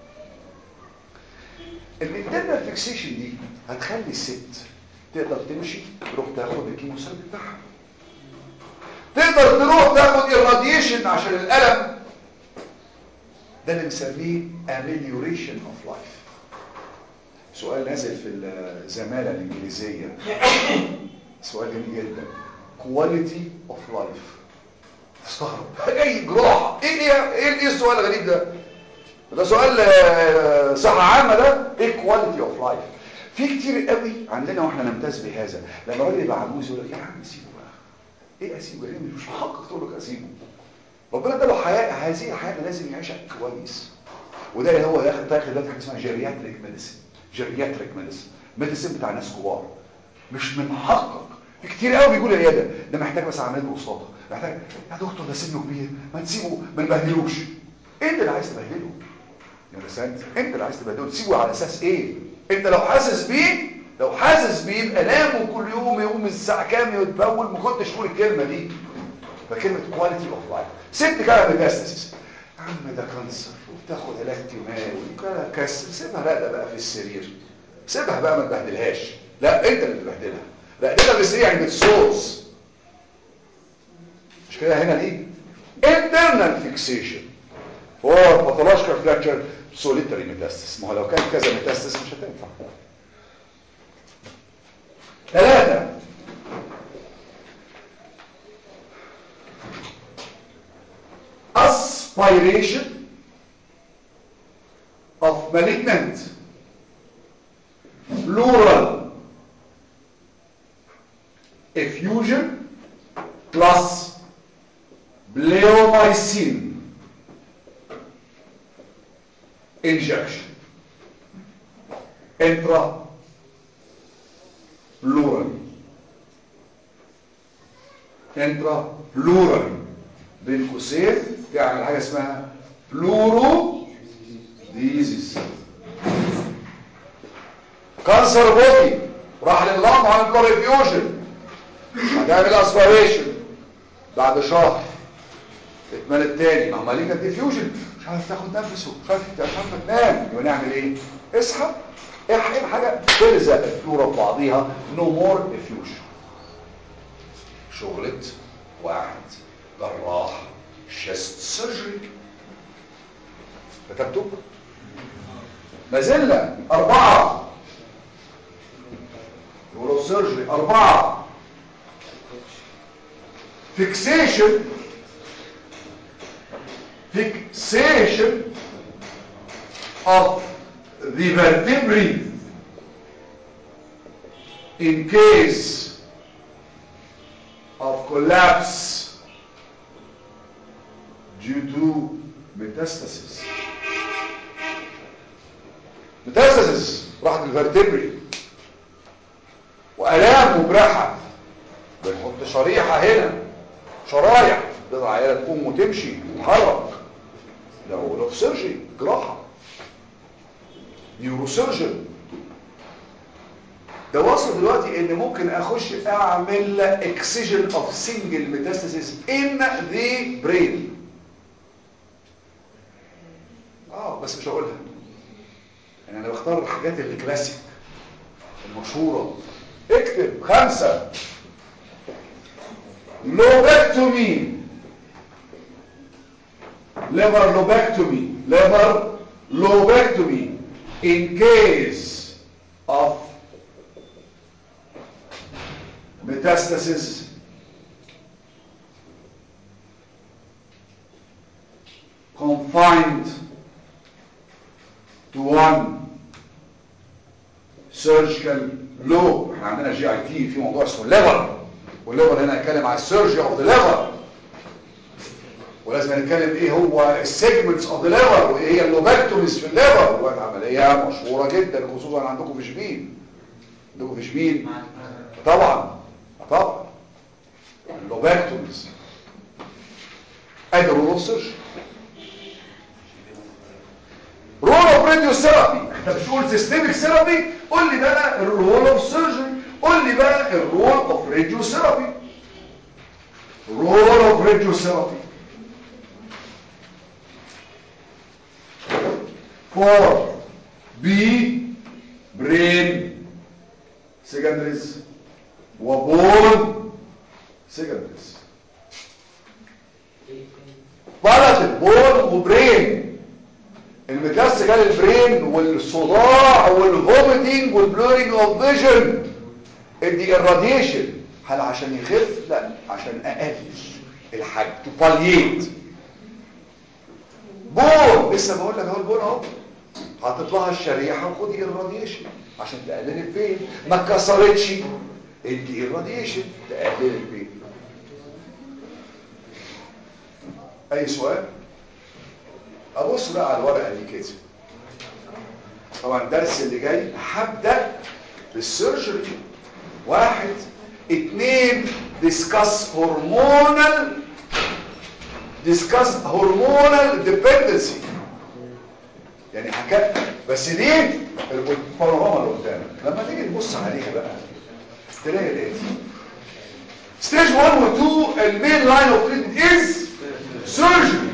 الانترنال فيكسيشن دي هتخلي الست تقدر تمشي تروح تاخد الكيموثيرابي بتاعها تقدر تروح تاخد الراديشن عشان الالم ده اللي بنسميه amelioration of life سؤال نازل في الزمالة الإنجليزية سؤال جميل جدا quality of life تستغرب جاي جراحة ايه ايه ايه ايه السؤال الغريب ده ده سؤال آه، صحة عامة ده ايه quality of life في كتير قوي عندنا واحنا نمتاز بهذا لما راجل يبقى عجوز يقول لك يا عم سيبه بقى ايه اسيبه ليه مش محقق تقول لك اسيبه ربنا اداله حياه هذه الحياه لازم يعيشها كويس وده اللي هو ياخد تاخد دلوقتي حاجه اسمها جيرياتريك ميديسن جيرياتريك ميديسن ميديسن بتاع ناس كبار مش من حقك في كتير قوي بيقولوا يا ده ده محتاج بس عمليه بروستاتا محتاج يا دكتور ده سنه كبير ما تسيبه ما نبهدلوش انت اللي عايز تبهدله يا رسالة انت اللي عايز تبهدله تسيبه على اساس ايه انت لو حاسس بيه لو حاسس بيه بألامه كل يوم يقوم الساعه كام يتبول ما كنتش تقول الكلمه دي فكلمه كواليتي اوف لايف ست كده ميتاستاسيس يا عم ده كانسر وبتاخد علاج كيماوي وكده كسر سيبها راقده بقى في السرير سيبها بقى ما تبهدلهاش لا انت اللي بتبهدلها راقدها في السرير يعني بتسورس مش كده هنا دي internal fixation for pathological fracture solitary metastasis ما هو لو كان كذا ميتاستاسيس مش هتنفع ثلاثة aspiration of malignant pleural effusion plus bleomycin injection intra pleural intra pleural بين قوسين تعمل حاجه اسمها بلورو ديزيز كانسر بودي راح لللام عن الكوريفيوجن هتعمل اسبيريشن بعد شهر اتمال التاني ما هو مالينا ديفيوجن مش عارف تاخد نفسه مش عارف مش عارف تنام يبقى نعمل ايه اسحب احقن حاجه تلزق الفلورا ببعضيها نو مور ديفيوجن شغلة واحد جراح شيست سيرجري كتبته ما زلنا أربعة نورو سيرجري أربعة فيكسيشن fixation of the vertebrae in case of collapse due to metastasis metastasis راحت الفرتبري وآلام مبرحة بنحط شريحة هنا شرايح تقدر عيالة تقوم وتمشي وتتحرك لو لو سيرجري جراحة نيوروسيرجن ده وصل دلوقتي ان ممكن اخش اعمل اكسجن اوف سنجل ميتاستاسيس ان ذا برين اه بس مش هقولها يعني انا بختار الحاجات اللي كلاسيك المشهوره اكتب خمسه لوبكتومي liver lobectomy liver lobectomy in case of metastasis confined to one surgical lobe احنا عندنا جي اي تي في موضوع اسمه الليفر والليفر هنا هيتكلم على السيرجي اوف ذا ليفر ولازم نتكلم ايه هو السيجمنتس اوف ذا ليفر وايه هي اللوبكتوميز في الليفر وهي عمليه مشهوره جدا خصوصا عندكم في شبين عندكم في شبين طبعا طبعا اللوبكتوميز ادي رول اوف سيرجري رول اوف راديوثيرابي انت مش تقول سيستميك ثيرابي قول لي بقى الرول اوف سيرجري قول لي بقى الرول اوف راديو ثيرابي رول اوف راديو ثيرابي فور بي برين سيجندريز وبون سيجندريز بلد بون وبرين المكاس جال البرين والصداع والفوميتنج والبلورينج اوف فيجن ادي الراديشن هل عشان يخف لا عشان اقلل الحج تباليت بون لسه بقول لك اهو البون اهو حاطط لها الشريحه وخدي الراديشن عشان تقلل البين ما اتكسرتش ادي الراديشن تقلل البين اي سؤال ابص بقى على الورقه دي كده طبعا الدرس اللي جاي هبدا بالسيرجري واحد اتنين ديسكاس هرمونال ديسكاس هرمونال ديبندنسي يعني حكايه بس دي البانوراما اللي قدامك لما تيجي تبص عليها بقى تلاقي الاتي ستيج 1 و 2 المين لاين اوف تريتمنت از سيرجري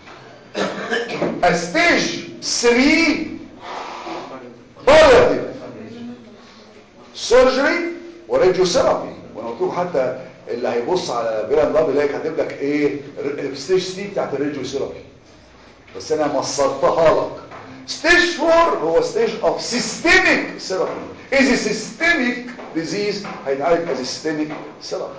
ستيج 3 بالياتيف سيرجري وراديو ثيرابي وانا قلت لكم حتى اللي هيبص على بيران لاب يلاقي كاتب لك ايه ستيج سي بتاعت الراديو ثيرابي بس انا مصرتها لك ستيج 4 هو ستيج اوف سيستميك ثيرابي از سيستميك ديزيز هيتعالج از سيستميك ثيرابي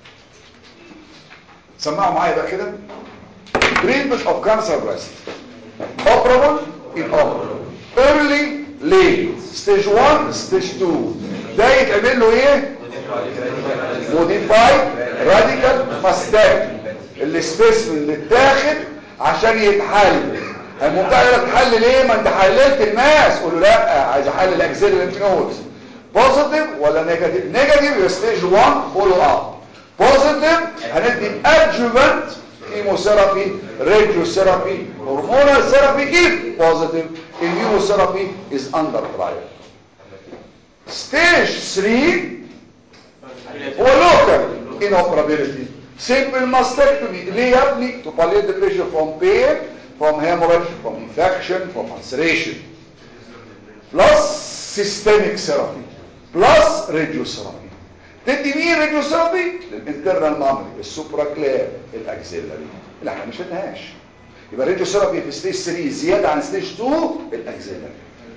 سمعوا معايا بقى كده treatment of cancer breast operable inoperable early late stage 1 stage 2 ده يتعمل له ايه modified radical mastectomy السبيسمن اللي اتاخد عشان يتحلل الممتع يقول لك تحلل ليه ما انت حللت الماس قول له لا عايز احلل اكسيلري ليمف نودز بوزيتيف ولا نيجاتيف نيجاتيف يبقى ستيج 1 فولو اب بوزيتيف هندي ادجوفنت كيموثيرابي راديوثيرابي هرمونال ثيرابي if positive immunotherapy is under trial stage 3 هو local inoperability simple mastectomy ليه يا ابني to palliate the pressure from pain from hemorrhage from infection from ulceration plus systemic therapy plus radiotherapy تدي مين راديوثيرابي للانترنال مامري السوبراكلير الاكسيلري اللي احنا مش قلناهاش يبقى راديوثيرابي في ستيج 3 زياده عن ستيج 2 الاكسيلري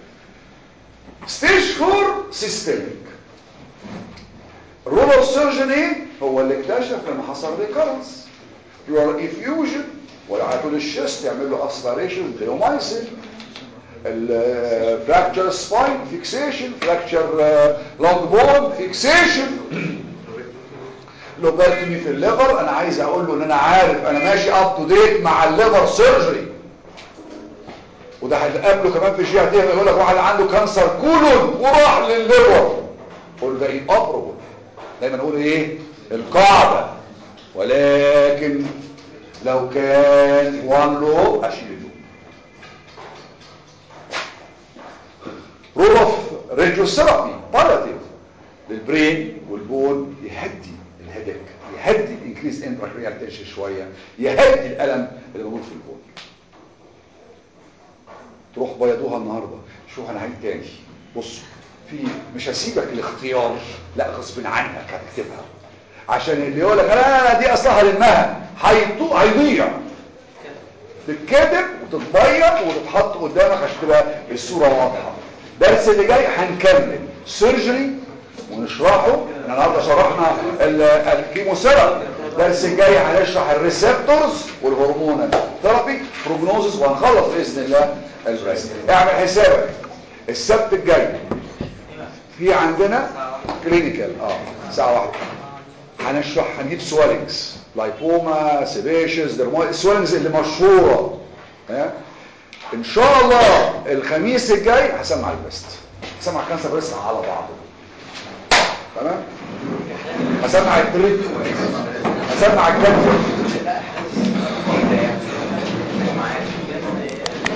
ستيج 4 سيستميك الرول اوف سيرجن ايه هو اللي اكتشف لما حصل ريكارنس يور افيوجن والعاتل الشست يعمل له اسبيريشن ليومايسين الفراكتشر سباين فيكسيشن فراكتشر لونج بون فيكسيشن لوبرتمي في الليفر انا عايز اقول له ان انا عارف انا ماشي اب تو ديت مع الليفر سيرجري وده هتقابله كمان في الشيعة دي يقول لك واحد عنده كانسر كولون وراح للليفر قول ده انوبربل دايما نقول ايه القاعده ولكن لو كان وان لو اشيله رول اوف راديوثيرابي بالياتيف للبرين والبون يهدي الهدك يهدي الانكريز انتراكريال تنشن شويه يهدي الالم اللي موجود في البون تروح بيضوها النهارده شوف انا هعيد تاني بص في مش هسيبك الاختيار لا غصب عنك هتكتبها عشان اللي يقول لك لا لا لا دي اصلها لمها هيطو هيضيع تتكتب وتتبيض وتتحط قدامك عشان تبقى الصوره واضحه الدرس اللي جاي هنكمل سيرجري ونشرحه احنا النهارده شرحنا الكيموثيرابي الدرس الجاي هنشرح الريسبتورز والهرمونال ثيرابي بروجنوزس وهنخلص باذن الله البريست اعمل حسابك السبت الجاي في عندنا كلينيكال اه ساعه واحده هنشرح هنجيب سوالينجز لايبوما سيبيشز درمويد السوالينجز اللي مشهوره ها ان شاء الله الخميس الجاي هسمع البست هسمع كانسر بريست على بعضه تمام هسمع التريت هسمع الجدول